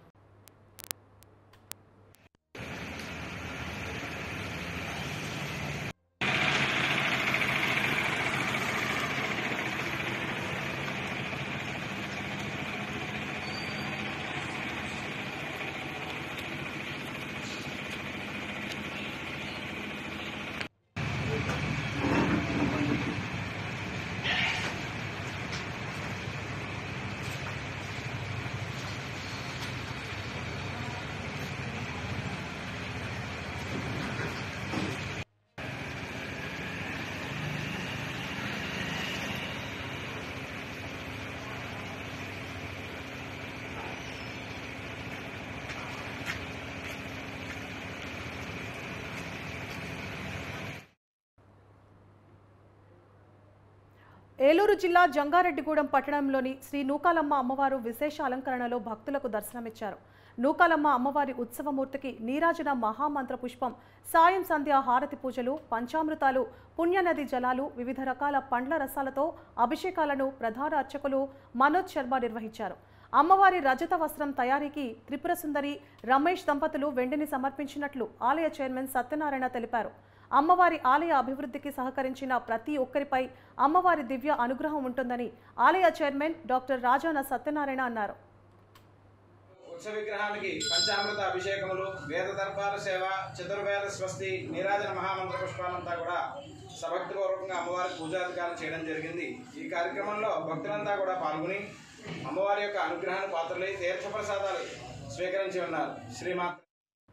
ఏలూరు జిల్లా జంగారెడ్డిగూడెం పట్టణంలోని శ్రీ నూకాలమ్మ అమ్మవారు విశేష అలంకరణలో భక్తులకు దర్శనమిచ్చారు నూకాలమ్మ అమ్మవారి ఉత్సవమూర్తికి నీరాజన మహామంత్ర పుష్పం సాయం సంధ్య హారతి పూజలు పంచామృతాలు పుణ్యనది జలాలు వివిధ రకాల పండ్ల రసాలతో అభిషేకాలను ప్రధాన అర్చకులు మనోజ్ శర్మ నిర్వహించారు అమ్మవారి రజత వస్త్రం తయారీకి త్రిపుర సుందరి రమేష్ దంపతులు వెండిని సమర్పించినట్లు ఆలయ చైర్మన్ సత్యనారాయణ తెలిపారు అమ్మవారి ఆలయ అభివృద్ధికి సహకరించిన ప్రతి ఒక్కరిపై అమ్మవారి దివ్య అనుగ్రహం ఉంటుందని ఆలయ చైర్మన్ డాక్టర్ రాజాన సత్యనారాయణ అన్నారు ఉత్సవ విగ్రహానికి పంచామృత అభిషేకములు వేద దర్బార సేవ చతుర్వేద స్వస్తి నీరాజన మహామంత్ర పుష్పాలంతా కూడా సభక్తిపూర్వకంగా అమ్మవారి పూజాధికారులు చేయడం జరిగింది ఈ కార్యక్రమంలో భక్తులంతా కూడా పాల్గొని అమ్మవారి యొక్క అనుగ్రహాన్ని పాత్రలై తీర్థప్రసాదాలు స్వీకరించి ఉన్నారు శ్రీమాత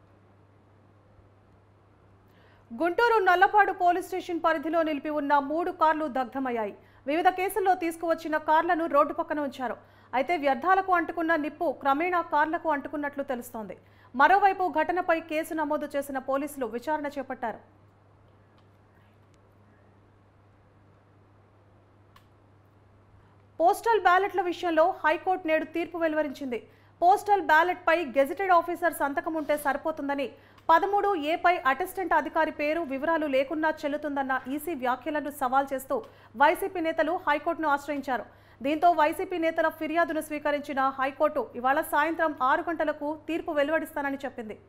గుంటూరు నల్లపాడు పోలీస్ స్టేషన్ పరిధిలో నిలిపి ఉన్న మూడు కార్లు దగ్ధమయ్యాయి వివిధ కేసుల్లో తీసుకువచ్చిన కార్లను రోడ్డు పక్కన ఉంచారు అయితే వ్యర్థాలకు అంటుకున్న నిప్పు క్రమేణా కార్లకు అంటుకున్నట్లు తెలుస్తోంది మరోవైపు ఘటనపై కేసు నమోదు చేసిన పోలీసులు విచారణ చేపట్టారు పోస్టల్ బ్యాలెట్ల విషయంలో హైకోర్టు నేడు తీర్పు వెలువరించింది పోస్టల్ బ్యాలెట్పై గెజిటెడ్ ఆఫీసర్ సంతకం ఉంటే సరిపోతుందని పదమూడు ఏపై అసిస్టెంట్ అధికారి పేరు వివరాలు లేకున్నా చెల్లుతుందన్న ఈసీ వ్యాఖ్యలను సవాల్ చేస్తూ వైసీపీ నేతలు హైకోర్టును ఆశ్రయించారు దీంతో వైసీపీ నేతల ఫిర్యాదును స్వీకరించిన హైకోర్టు ఇవాళ సాయంత్రం ఆరు గంటలకు తీర్పు వెలువడిస్తానని చెప్పింది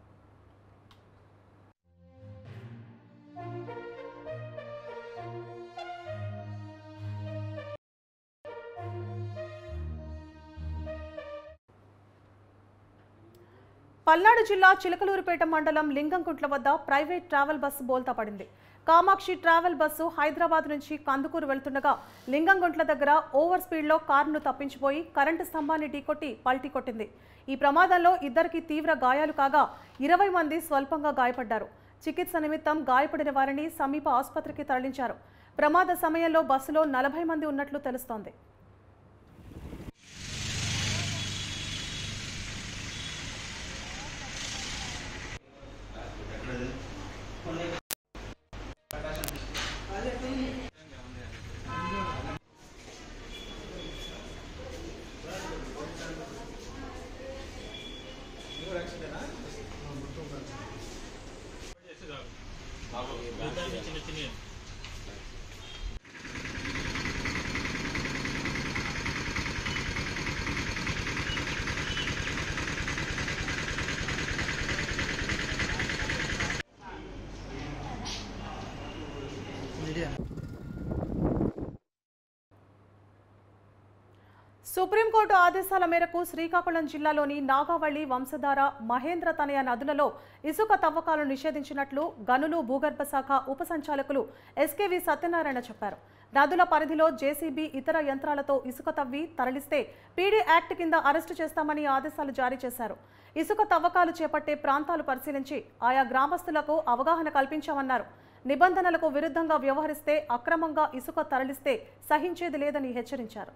పల్నాడు జిల్లా చిలకలూరుపేట మండలం లింగంకుంట్ల వద్ద ప్రైవేట్ ట్రావెల్ బస్సు బోల్తా పడింది కామాక్షి ట్రావెల్ బస్సు హైదరాబాద్ నుంచి కందుకూరు వెళ్తుండగా లింగంగుంట్ల దగ్గర ఓవర్ స్పీడ్లో కారును తప్పించిపోయి కరెంటు స్తంభాన్ని ఢీకొట్టి పల్టీ కొట్టింది ఈ ప్రమాదంలో ఇద్దరికి తీవ్ర గాయాలు కాగా ఇరవై మంది స్వల్పంగా గాయపడ్డారు చికిత్స నిమిత్తం గాయపడిన వారిని సమీప ఆసుపత్రికి తరలించారు ప్రమాద సమయంలో బస్సులో నలభై మంది ఉన్నట్లు తెలుస్తోంది సుప్రీంకోర్టు ఆదేశాల మేరకు శ్రీకాకుళం జిల్లాలోని నాగావళి వంశధార మహేంద్ర తనయ నదులలో ఇసుక తవ్వకాలను నిషేధించినట్లు గనులు భూగర్భ శాఖ ఉప సంచాలకులు ఎస్కేవి సత్యనారాయణ చెప్పారు నదుల పరిధిలో జేసీబీ ఇతర యంత్రాలతో ఇసుక తవ్వి తరలిస్తే పీడీ యాక్ట్ కింద అరెస్టు చేస్తామని ఆదేశాలు జారీ చేశారు ఇసుక తవ్వకాలు చేపట్టే ప్రాంతాలు పరిశీలించి ఆయా గ్రామస్తులకు అవగాహన కల్పించామన్నారు నిబంధనలకు విరుద్ధంగా వ్యవహరిస్తే అక్రమంగా ఇసుక తరలిస్తే సహించేది లేదని హెచ్చరించారు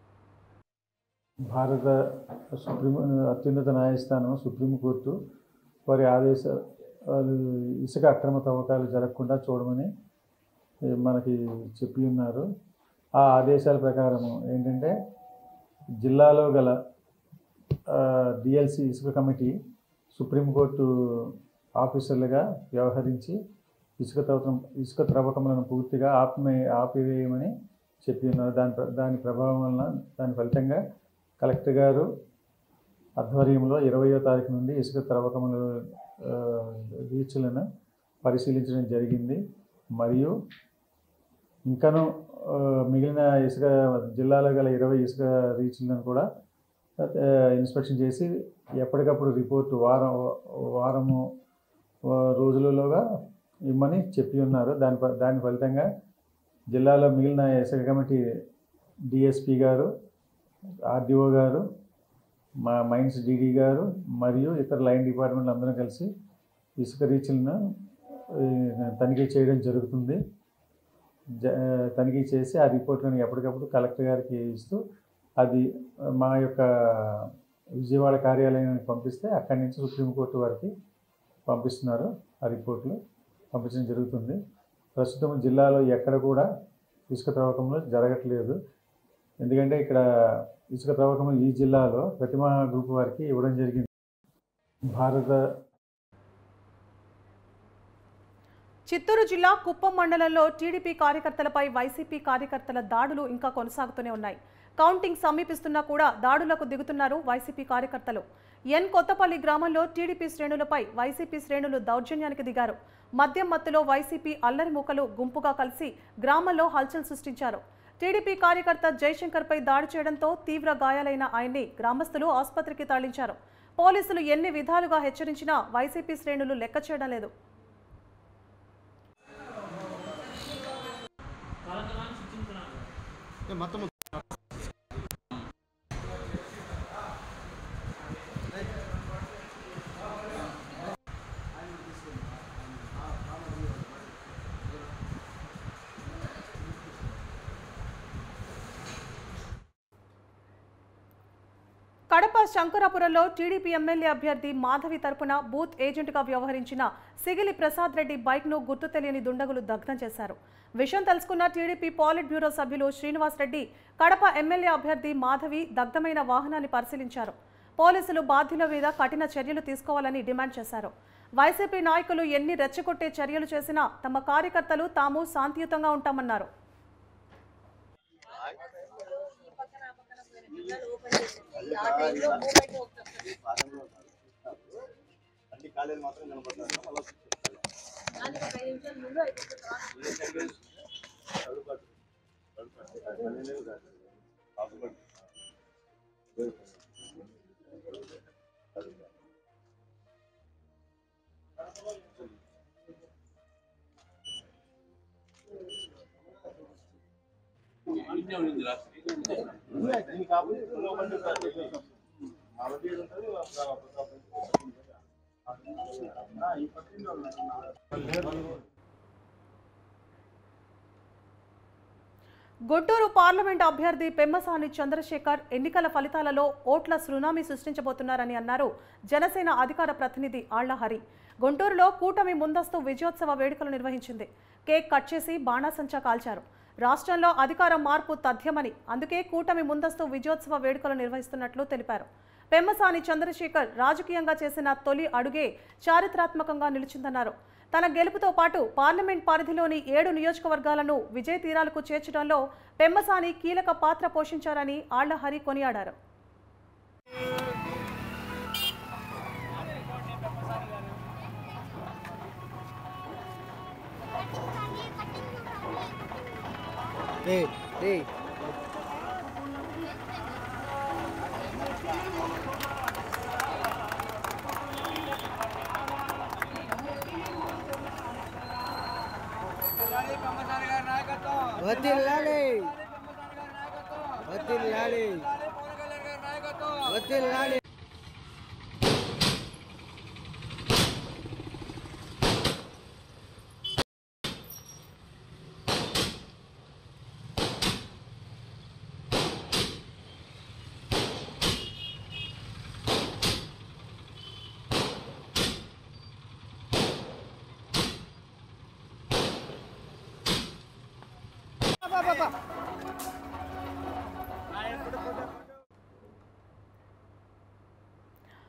భారత సుప్రీం అత్యున్నత న్యాయస్థానం సుప్రీంకోర్టు వారి ఆదేశాలు ఇసుక అక్రమ తవ్వకాలు జరగకుండా చూడమని ఏ, మనకి చెప్పి ఉన్నారు ఆ ఆదేశాల ప్రకారం ఏంటంటే జిల్లాలో గల డిఎల్సి ఇసుక కమిటీ సుప్రీంకోర్టు ఆఫీసర్లుగా వ్యవహరించి ఇసుక త్రవ్వకం ఇసుక త్రవ్వకములను పూర్తిగా ఆపమే ఆపివేయమని చెప్పి ఉన్నారు దాని ప్ర- దాని ప్రభావం వలన దాని ఫలితంగా కలెక్టర్ గారు ఆధ్వర్యంలో ఇరవయో తారీఖు నుండి ఇసుక త్రవ్వకములు ఆ, రీచ్లను పరిశీలించడం జరిగింది మరియు ఇంకను ఆ, మిగిలిన ఇసుక జిల్లాలో గల ఇరవై ఇసుక రీచ్లను కూడా ఆ, ఇన్స్పెక్షన్ చేసి ఎప్పటికప్పుడు రిపోర్టు వారం వారము ఆ, రోజులలోగా ఇమ్మని చెప్పి ఉన్నారు దాని ఫ- దాని ఫలితంగా జిల్లాలో మిగిలిన ఇసుక కమిటీ డిఎస్పి గారు ఆర్డీఓ గారు మా మైన్స్ డీడీ గారు మరియు ఇతర లైన్ డిపార్ట్మెంట్లు అందరం కలిసి ఇసుక రీచ్లను ఆ, తనిఖీ చేయడం జరుగుతుంది జ తనిఖీ చేసి ఆ రిపోర్ట్లను ఎప్పటికప్పుడు కలెక్టర్ గారికి ఇస్తూ అది మా యొక్క విజయవాడ కార్యాలయానికి పంపిస్తే అక్కడి నుంచి సుప్రీంకోర్టు వారికి పంపిస్తున్నారు ఆ రిపోర్ట్లు పంపించడం జరుగుతుంది ప్రస్తుతం జిల్లాలో ఎక్కడ కూడా ఇసుక త్రవ్వకంలో జరగట్లేదు ఎందుకంటే ఇక్కడ ఇసుక త్రవ్వకం ఈ జిల్లాలో ప్రతిమా గ్రూప్ వారికి ఇవ్వడం జరిగింది భారత చిత్తూరు జిల్లా కుప్పం మండలంలో టీడీపీ కార్యకర్తలపై వైసీపీ కార్యకర్తల దాడులు ఇంకా కొనసాగుతూనే ఉన్నాయి కౌంటింగ్ సమీపిస్తున్నా కూడా దాడులకు దిగుతున్నారు వైసీపీ కార్యకర్తలు ఎన్ కొత్తపల్లి గ్రామంలో టీడీపీ శ్రేణులపై వైసీపీ శ్రేణులు దౌర్జన్యానికి దిగారు మద్యం మత్తులో వైసీపీ అల్లరి మూకలు గుంపుగా కలిసి గ్రామంలో హల్చల్ సృష్టించారు టీడీపీ కార్యకర్త జయశంకర్పై దాడి చేయడంతో తీవ్ర గాయాలైన ఆయన్ని గ్రామస్తులు ఆసుపత్రికి తరలించారు పోలీసులు ఎన్ని విధాలుగా హెచ్చరించినా వైసీపీ శ్రేణులు లెక్క చేయడం లేదు కడప శంకరాపురంలో టీడీపీ ఎమ్మెల్యే అభ్యర్థి మాధవి తరపున బూత్ ఏజెంట్గా వ్యవహరించిన సిగిలి ప్రసాద్ రెడ్డి బైక్ను గుర్తు తెలియని దుండగులు దగ్ధం చేశారు విషయం తెలుసుకున్న టీడీపీ పాలిట్ బ్యూరో సభ్యులు శ్రీనివాస్ రెడ్డి కడప ఎమ్మెల్యే అభ్యర్థి మాధవి దగ్ధమైన వాహనాన్ని పరిశీలించారు పోలీసులు బాధ్యుల మీద కఠిన చర్యలు తీసుకోవాలని డిమాండ్ చేశారు వైసీపీ నాయకులు ఎన్ని రెచ్చగొట్టే చర్యలు చేసినా తమ కార్యకర్తలు తాము శాంతియుతంగా ఉంటామన్నారు గుంటూరు పార్లమెంట్ అభ్యర్థి పెమ్మసాని చంద్రశేఖర్ ఎన్నికల ఫలితాలలో ఓట్ల సునామీ సృష్టించబోతున్నారని అన్నారు జనసేన అధికార ప్రతినిధి ఆళ్ల హరి గుంటూరులో కూటమి ముందస్తు విజయోత్సవ వేడుకలు నిర్వహించింది కేక్ కట్ చేసి బాణాసంచా కాల్చారు రాష్ట్రంలో అధికార మార్పు తథ్యమని అందుకే కూటమి ముందస్తు విజయోత్సవ వేడుకలు నిర్వహిస్తున్నట్లు తెలిపారు పెమ్మసాని చంద్రశేఖర్ రాజకీయంగా చేసిన తొలి అడుగే చారిత్రాత్మకంగా నిలిచిందన్నారు తన గెలుపుతో పాటు పార్లమెంట్ పరిధిలోని ఏడు నియోజకవర్గాలను విజయ తీరాలకు చేర్చడంలో పెమ్మసాని కీలక పాత్ర పోషించారని ఆళ్ల హరి కొనియాడారు వదిలాలి వదిలాలి వదిలాలి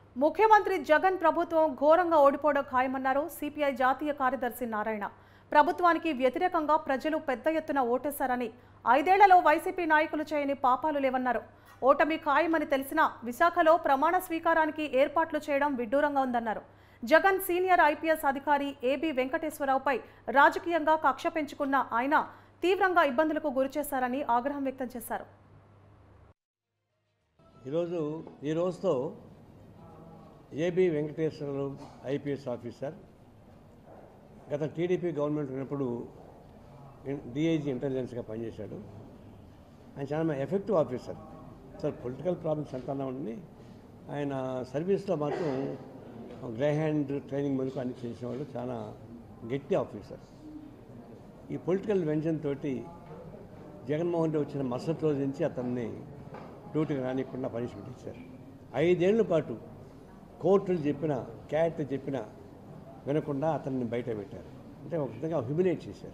ముఖ్యమంత్రి జగన్ ప్రభుత్వం ఘోరంగా ఓడిపోవడం ఖాయమన్నారు సిపిఐ జాతీయ కార్యదర్శి నారాయణ ప్రభుత్వానికి వ్యతిరేకంగా ప్రజలు పెద్ద ఎత్తున ఓటేశారని ఐదేళ్లలో వైసీపీ నాయకులు చేయని పాపాలు లేవన్నారు ఓటమి ఖాయమని తెలిసినా విశాఖలో ప్రమాణ స్వీకారానికి ఏర్పాట్లు చేయడం విడ్డూరంగా ఉందన్నారు జగన్ సీనియర్ ఐపీఎస్ అధికారి ఏబి వెంకటేశ్వరరావుపై రాజకీయంగా కక్ష పెంచుకున్న ఆయన తీవ్రంగా ఇబ్బందులకు గురిచేశారని ఆగ్రహం వ్యక్తం చేశారు ఈరోజు ఈ రోజుతో ఏబి వెంకటేశ్వరరావు ఐపీఎస్ ఆఫీసర్ గత టీడీపీ గవర్నమెంట్ ఉన్నప్పుడు డిఐజీ ఇంటెలిజెన్స్గా పనిచేశాడు ఆయన చాలా effective officer sir political problems ఎంత ఉండి ఆయన సర్వీస్లో మాత్రం గ్రే హ్యాండ్ ట్రైనింగ్ మనకు అన్ని చేసేవాళ్ళు చాలా గట్టి ఆఫీసర్ ఈ పొలిటికల్ వెంజన్ తోటి జగన్మోహన్ రెడ్డి వచ్చిన మరుసటి రోజు నుంచి అతన్ని డ్యూటీకి రానియకుండా పనిష్మెంట్ ఇచ్చారు ఐదేళ్ల పాటు కోర్టులు చెప్పిన క్యాట్ చెప్పిన వినకుండా అతన్ని బయట పెట్టారు అంటే ఒక విధంగా హ్యూమిలేట్ చేశారు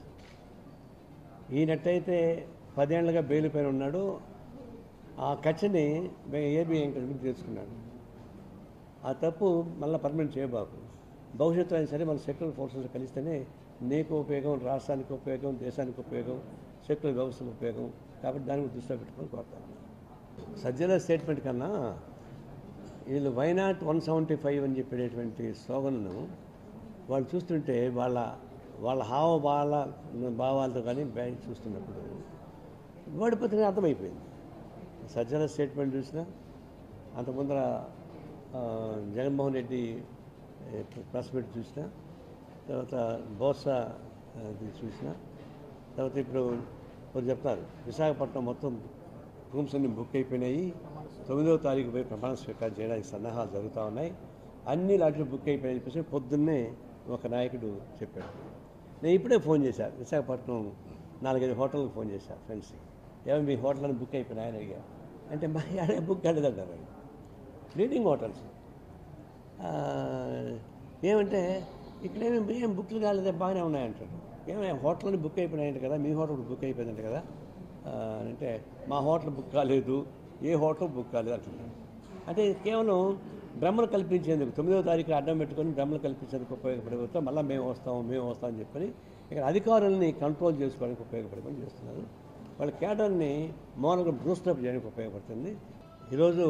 ఈయనట్టయితే పదేళ్లుగా బెయిల్ పైన ఉన్నాడు ఆ కచ్చని ఏబి వెంకటరెడ్డి తెలుసుకున్నాడు ఆ తప్పు మళ్ళీ పర్మనెంట్ చేయబాకు భవిష్యత్తు అయినా సరే మన సెక్యులర్ ఫోర్సెస్ కలిస్తేనే నీకు ఉపయోగం రాష్ట్రానికి ఉపయోగం దేశానికి ఉపయోగం సెక్యులర్ వ్యవస్థకు ఉపయోగం కాబట్టి దాని మీద దృష్టిలో పెట్టుకొని కోరుతాను సజ్జల స్టేట్మెంట్ కన్నా వీళ్ళు వైనాట్ వన్ సెవెంటీ ఫైవ్ అని చెప్పేటటువంటి స్లోగన్ను వాళ్ళు చూస్తుంటే వాళ్ళ వాళ్ళ హావభావాల భావాలతో కానీ బ్యాంక్ చూస్తున్నప్పుడు ఓడిపోతుంది అర్థమైపోయింది సజ్జల స్టేట్మెంట్ చూసినా అంత ముందర ఆ, జగన్మోహన్ రెడ్డి ఏ, ప్రెస్ మీట్ చూసిన తర్వాత బోసా అది చూసిన తర్వాత ఇప్పుడు వాళ్ళు చెప్తారు విశాఖపట్నం మొత్తం రూమ్స్ అన్ని బుక్ అయిపోయినాయి తొమ్మిదవ తారీఖు పోయి ప్రమాణ స్వీకారం చేయడానికి సన్నాహాలు జరుగుతూ ఉన్నాయి అన్ని లాట్లు బుక్ అయిపోయాయని చెప్పేసి పొద్దున్నే ఒక నాయకుడు చెప్పాడు నేను ఇప్పుడే ఫోన్ చేశాను విశాఖపట్నం నాలుగైదు హోటల్కి ఫోన్ చేశాను ఫ్రెండ్స్కి ఏమో మీ హోటల్ అని బుక్ అయిపోయినాయని అడిగా అంటే మా ఆడే బుక్ కాలేదంటారు వాళ్ళు లీడింగ్ హోటల్స్ ఆ, ఏమంటే ఇక్కడేమి ఏం బుక్లు కాలేదే బాగానే ఉన్నాయంటారు ఏమైనా హోటల్ బుక్ అయిపోయినాయంట కదా మీ హోటల్ బుక్ అయిపోయిందంట కదా ఆ, అంటే మా హోటల్ బుక్ కాలేదు ఏ హోటల్ బుక్ కాలేదు అంటున్నాడు అంటే ఇది కేవలం భ్రమలు కల్పించేందుకు తొమ్మిదవ తారీఖు అడ్డం పెట్టుకొని భ్రమలు కల్పించేందుకు ఉపయోగపడే మళ్ళీ మేము వస్తాము మేము వస్తామని చెప్పని ఇక్కడ అధికారుల్ని కంట్రోల్ చేసుకోవడానికి ఉపయోగపడే పని చేస్తున్నారు వాళ్ళ కేడర్ని మామూలుగా బ్రూస్టప్ చేయడానికి ఉపయోగపడుతుంది ఈరోజు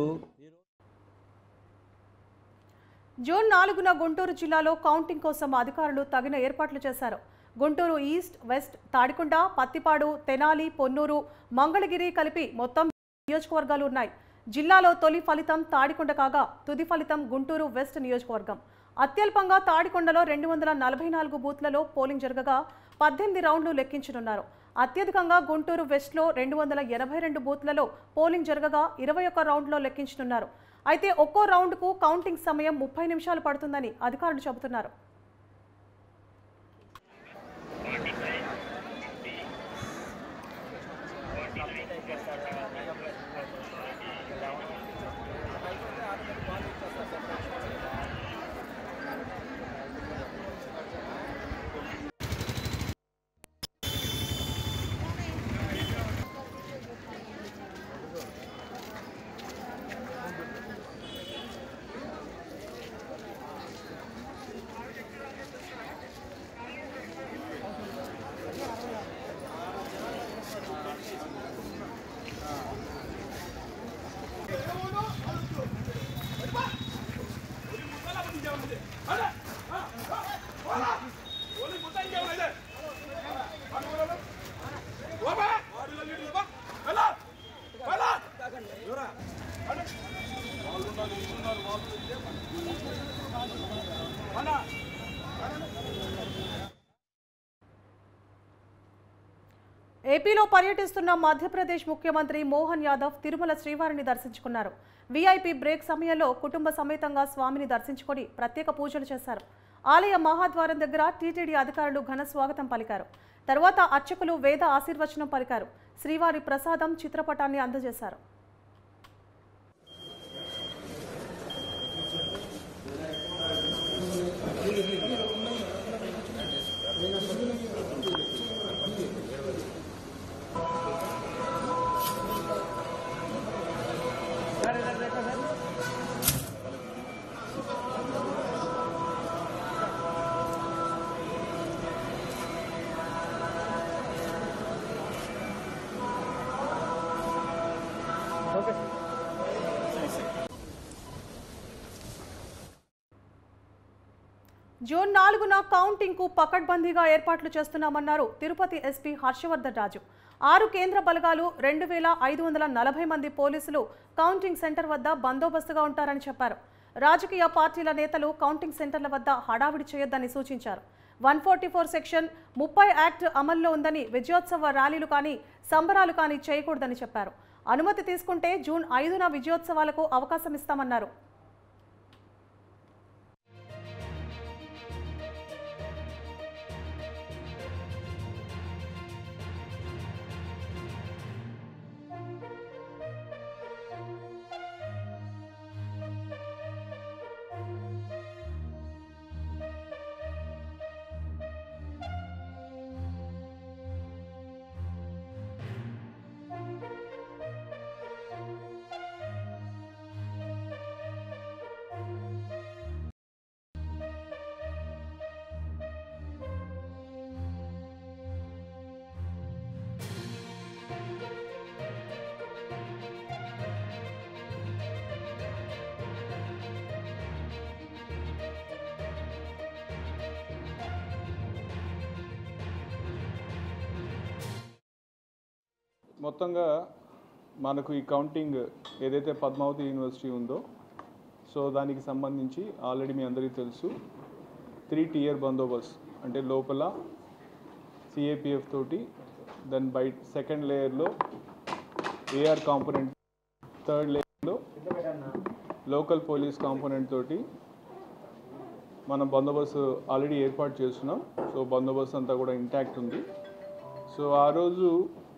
జూన్ నాలుగున గుంటూరు జిల్లాలో కౌంటింగ్ కోసం అధికారులు తగిన ఏర్పాట్లు చేశారు గుంటూరు ఈస్ట్ వెస్ట్ తాడికొండ పత్తిపాడు తెనాలి పొన్నూరు మంగళగిరి కలిపి మొత్తం నియోజకవర్గాలు ఉన్నాయి జిల్లాలో తొలి ఫలితం తాడికొండ కాగా తుది ఫలితం గుంటూరు వెస్ట్ నియోజకవర్గం అత్యల్పంగా తాడికొండలో రెండు వందల నలభై నాలుగు బూత్లలో పోలింగ్ జరగగా పద్దెనిమిది రౌండ్లు లెక్కించనున్నారు అత్యధికంగా గుంటూరు వెస్ట్లో రెండు వందల ఎనభై రెండు బూత్లలో పోలింగ్ జరగగా ఇరవై ఒక్క రౌండ్లో లెక్కించనున్నారు అయితే ఒక్కో రౌండ్కు కౌంటింగ్ సమయం ముప్పై నిమిషాలు పడుతుందని అధికారులు చెబుతున్నారు ఏపీలో పర్యటిస్తున్న మధ్యప్రదేశ్ ముఖ్యమంత్రి మోహన్ యాదవ్ తిరుమల శ్రీవారిని దర్శించుకున్నారు వీఐపీ బ్రేక్ సమయంలో కుటుంబ సమేతంగా స్వామిని దర్శించుకొని ప్రత్యేక పూజలు చేశారు ఆలయ మహాద్వారం దగ్గర టీటీడీ అధికారులు ఘన స్వాగతం పలికారు తర్వాత అర్చకులు వేద ఆశీర్వచనం పలికారు శ్రీవారి ప్రసాదం చిత్రపటాన్ని అందజేశారు జూన్ నాలుగున కౌంటింగ్ కు పకడ్బందీగా ఏర్పాట్లు చేస్తున్నామన్నారు తిరుపతి ఎస్పీ హర్షవర్ధన్ రాజు ఆరు కేంద్ర బలగాలు రెండు వేల ఐదు వందల నలభై మంది పోలీసులు కౌంటింగ్ సెంటర్ వద్ద బందోబస్తుగా ఉంటారని చెప్పారు రాజకీయ పార్టీల నేతలు కౌంటింగ్ సెంటర్ల వద్ద హడావిడి చేయొద్దని సూచించారు వన్ ఫార్టీ ఫోర్ సెక్షన్ ముప్పై యాక్ట్ అమల్లో ఉందని విజయోత్సవ ర్యాలీలు కానీ సంబరాలు కానీ చేయకూడదని చెప్పారు అనుమతి తీసుకుంటే జూన్ ఐదున విజయోత్సవాలకు అవకాశం ఇస్తామన్నారు మొత్తంగా మనకు ఈ కౌంటింగ్ ఏదైతే పద్మావతి యూనివర్సిటీ ఉందో సో దానికి సంబంధించి ఆల్రెడీ మీ అందరికీ తెలుసు త్రీ టియర్ బందోబస్తు అంటే లోపల సిఏపిఎఫ్ తోటి దెన్ బయట సెకండ్ లేయర్లో ఏఆర్ కాంపోనెంట్ థర్డ్ లేయర్లో లోకల్ పోలీస్ కాంపోనెంట్ తోటి మనం బందోబస్తు ఆల్రెడీ ఏర్పాటు చేస్తున్నాం సో బందోబస్తు అంతా కూడా ఇంటాక్ట్ ఉంది సో ఆ రోజు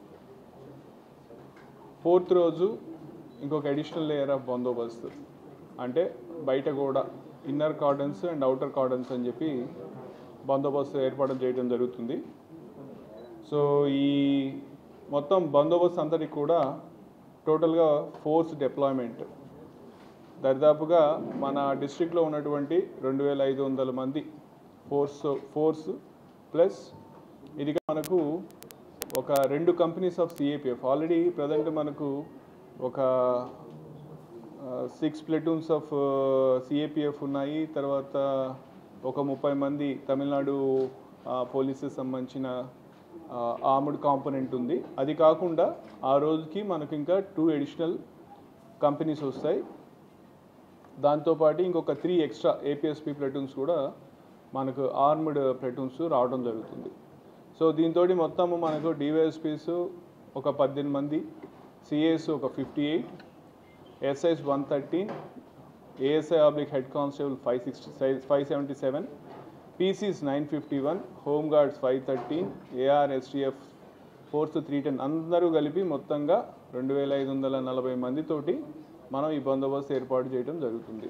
ఫోర్త్ రోజు ఇంకొక అడిషనల్ లేయర్ ఆఫ్ బందోబస్తు అంటే బయట కూడా inner cordons and outer cordons అని చెప్పి బందోబస్తు ఏర్పాటు చేయడం జరుగుతుంది సో ఈ మొత్తం బందోబస్తు అంతటికి కూడా టోటల్గా ఫోర్స్ డిప్లాయ్మెంట్ దరిదాపుగా మన డిస్ట్రిక్ట్లో ఉన్నటువంటి రెండు వేల ఐదు వందల మంది ఫోర్స్ ఫోర్స్ ప్లస్ ఇది మనకు ఒక రెండు companies of CAPF already present మనకు ఒక సిక్స్ ప్లెటూన్స్ ఆఫ్ సిఏపిఎఫ్ ఉన్నాయి తర్వాత ఒక ముప్పై మంది తమిళనాడు పోలీసెస్ సంబంధించిన ఆర్మ్డ్ కాంపోనెంట్ ఉంది అది కాకుండా ఆ రోజుకి మనకు ఇంకా టూ అడిషనల్ కంపెనీస్ వస్తాయి దాంతోపాటు ఇంకొక త్రీ ఎక్స్ట్రా ఏపీఎస్పి ప్లెటూన్స్ కూడా మనకు ఆర్మ్డ్ ప్లెటూన్స్ రావడం జరుగుతుంది సో దీంతో మొత్తం మనకు డివైఎస్పీస్ ఒక పద్దెనిమిది మంది సిఏఎస్ ఒక fifty eight SIs one thirteen ASI oblique head constable five sixty five seventy seven PCs nine fifty one home guards five thirteen AR STF fourth three ten అందరూ కలిపి మొత్తంగా రెండు వేల ఐదు వందల నలభై మందితోటి మనం ఈ బందోబస్తు ఏర్పాటు చేయడం జరుగుతుంది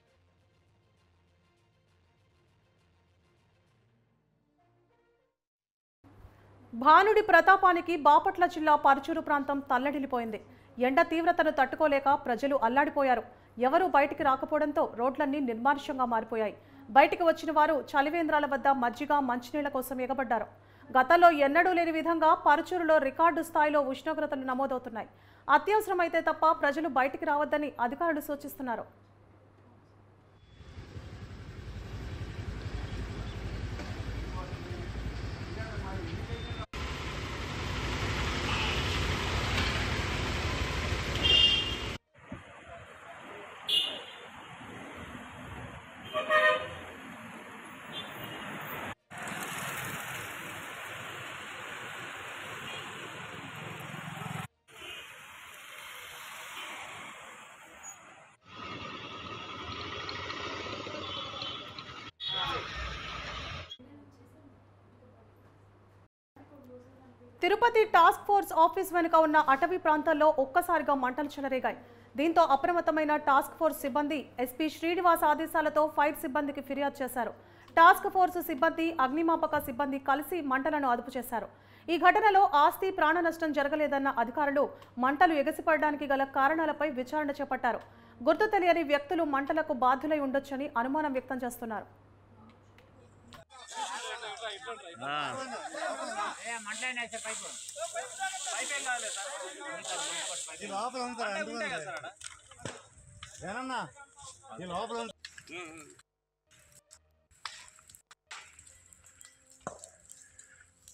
భానుడి ప్రతాపానికి బాపట్ల జిల్లా పరుచూరు ప్రాంతం తల్లడిల్లిపోయింది ఎండ తీవ్రతను తట్టుకోలేక ప్రజలు అల్లాడిపోయారు ఎవరూ బయటికి రాకపోవడంతో రోడ్లన్నీ నిర్మానుష్యంగా మారిపోయాయి బయటికి వచ్చిన వారు చలివేంద్రాల వద్ద మజ్జిగ మంచినీళ్ల కోసం ఎగబడ్డారు గతంలో ఎన్నడూ లేని విధంగా పరుచూరులో రికార్డు స్థాయిలో ఉష్ణోగ్రతలు నమోదవుతున్నాయి అత్యవసరమైతే తప్ప ప్రజలు బయటికి రావద్దని అధికారులు సూచిస్తున్నారు తిరుపతి టాస్క్ ఫోర్స్ ఆఫీస్ వెనుక ఉన్న అటవీ ప్రాంతాల్లో ఒక్కసారిగా మంటలు చెలరేగాయి దీంతో అప్రమత్తమైన టాస్క్ ఫోర్స్ సిబ్బంది ఎస్పీ శ్రీనివాస్ ఆదేశాలతో ఫైర్ సిబ్బందికి ఫిర్యాదు చేశారు టాస్క్ ఫోర్స్ సిబ్బంది అగ్నిమాపక సిబ్బంది కలిసి మంటలను అదుపు చేశారు ఈ ఘటనలో ఆస్తి ప్రాణ నష్టం జరగలేదన్న అధికారులు మంటలు ఎగసిపడడానికి గల కారణాలపై విచారణ చేపట్టారు గుర్తు తెలియని వ్యక్తులు మంటలకు బాధ్యులై ఉండొచ్చని అనుమానం వ్యక్తం చేస్తున్నారు ఈ లోపల ఉంది సార్ అందులో ఏనన్నా ఈ లోపల ఉంది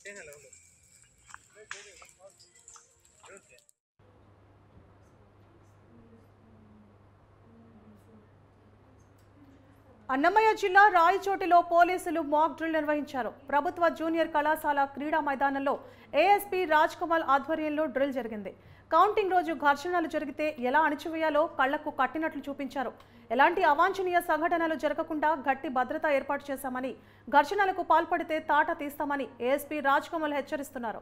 అన్నమయ్య జిల్లా రాయచోటిలో పోలీసులు మాక్ డ్రిల్ నిర్వహించారు ప్రభుత్వ జూనియర్ కళాశాల క్రీడా మైదానంలో ఏఎస్పీ రాజ్ కమల్ ఆధ్వర్యంలో డ్రిల్ జరిగింది కౌంటింగ్ రోజు ఘర్షణలు జరిగితే ఎలా అణిచివేయాలో కళ్లకు కట్టినట్లు చూపించారు ఎలాంటి అవాంఛనీయ సంఘటనలు జరగకుండా గట్టి భద్రత ఏర్పాటు చేశామని ఘర్షణలకు పాల్పడితే తాట తీస్తామని ఏఎస్పీ రాజ్ కమల్ హెచ్చరిస్తున్నారు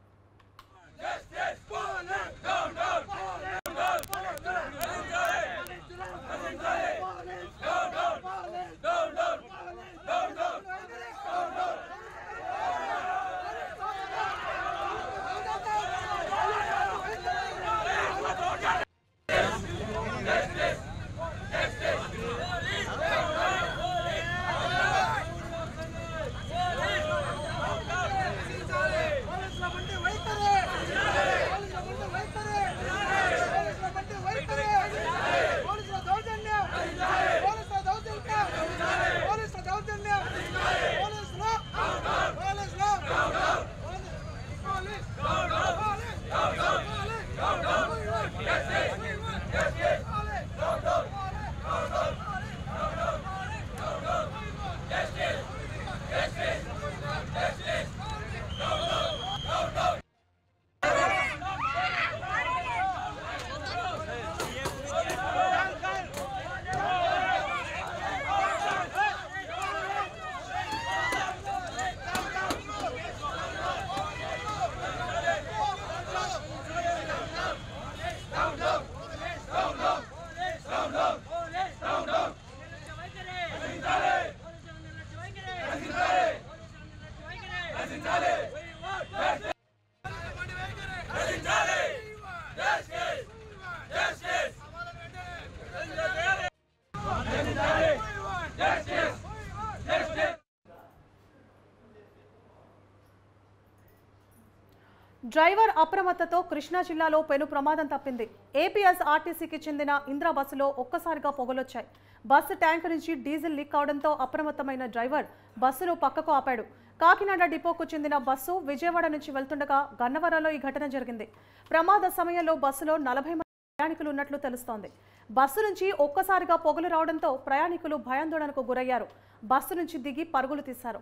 డ్రైవర్ అప్రమత్తతో కృష్ణా జిల్లాలో పెను ప్రమాదం తప్పింది ఏపీఎస్ ఆర్టీసీకి చెందిన ఇంద్రా బస్సులో ఒక్కసారిగా పొగలొచ్చాయి బస్సు ట్యాంక్ నుంచి డీజిల్ లీక్ అవడంతో అప్రమత్తమైన డ్రైవర్ బస్సును పక్కకు ఆపాడు కాకినాడ డిపోకు చెందిన బస్సు విజయవాడ నుంచి వెళ్తుండగా గన్నవరంలో ఈ ఘటన జరిగింది ప్రమాద సమయంలో బస్సులో నలభై మంది ప్రయాణికులు ఉన్నట్లు తెలుస్తోంది బస్సు నుంచి ఒక్కసారిగా పొగలు రావడంతో ప్రయాణికులు భయాందోళనకు గురయ్యారు బస్సు నుంచి దిగి పరుగులు తీశారు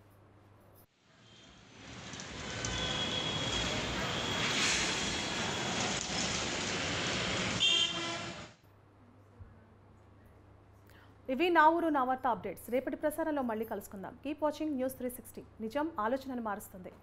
ఇవి నా ఊరు నా వార్త అప్డేట్స్ రేపటి ప్రసారంలో మళ్ళీ కలుసుకుందాం కీప్ వాచింగ్ న్యూస్ త్రీ నిజం ఆలోచనను మారుస్తుంది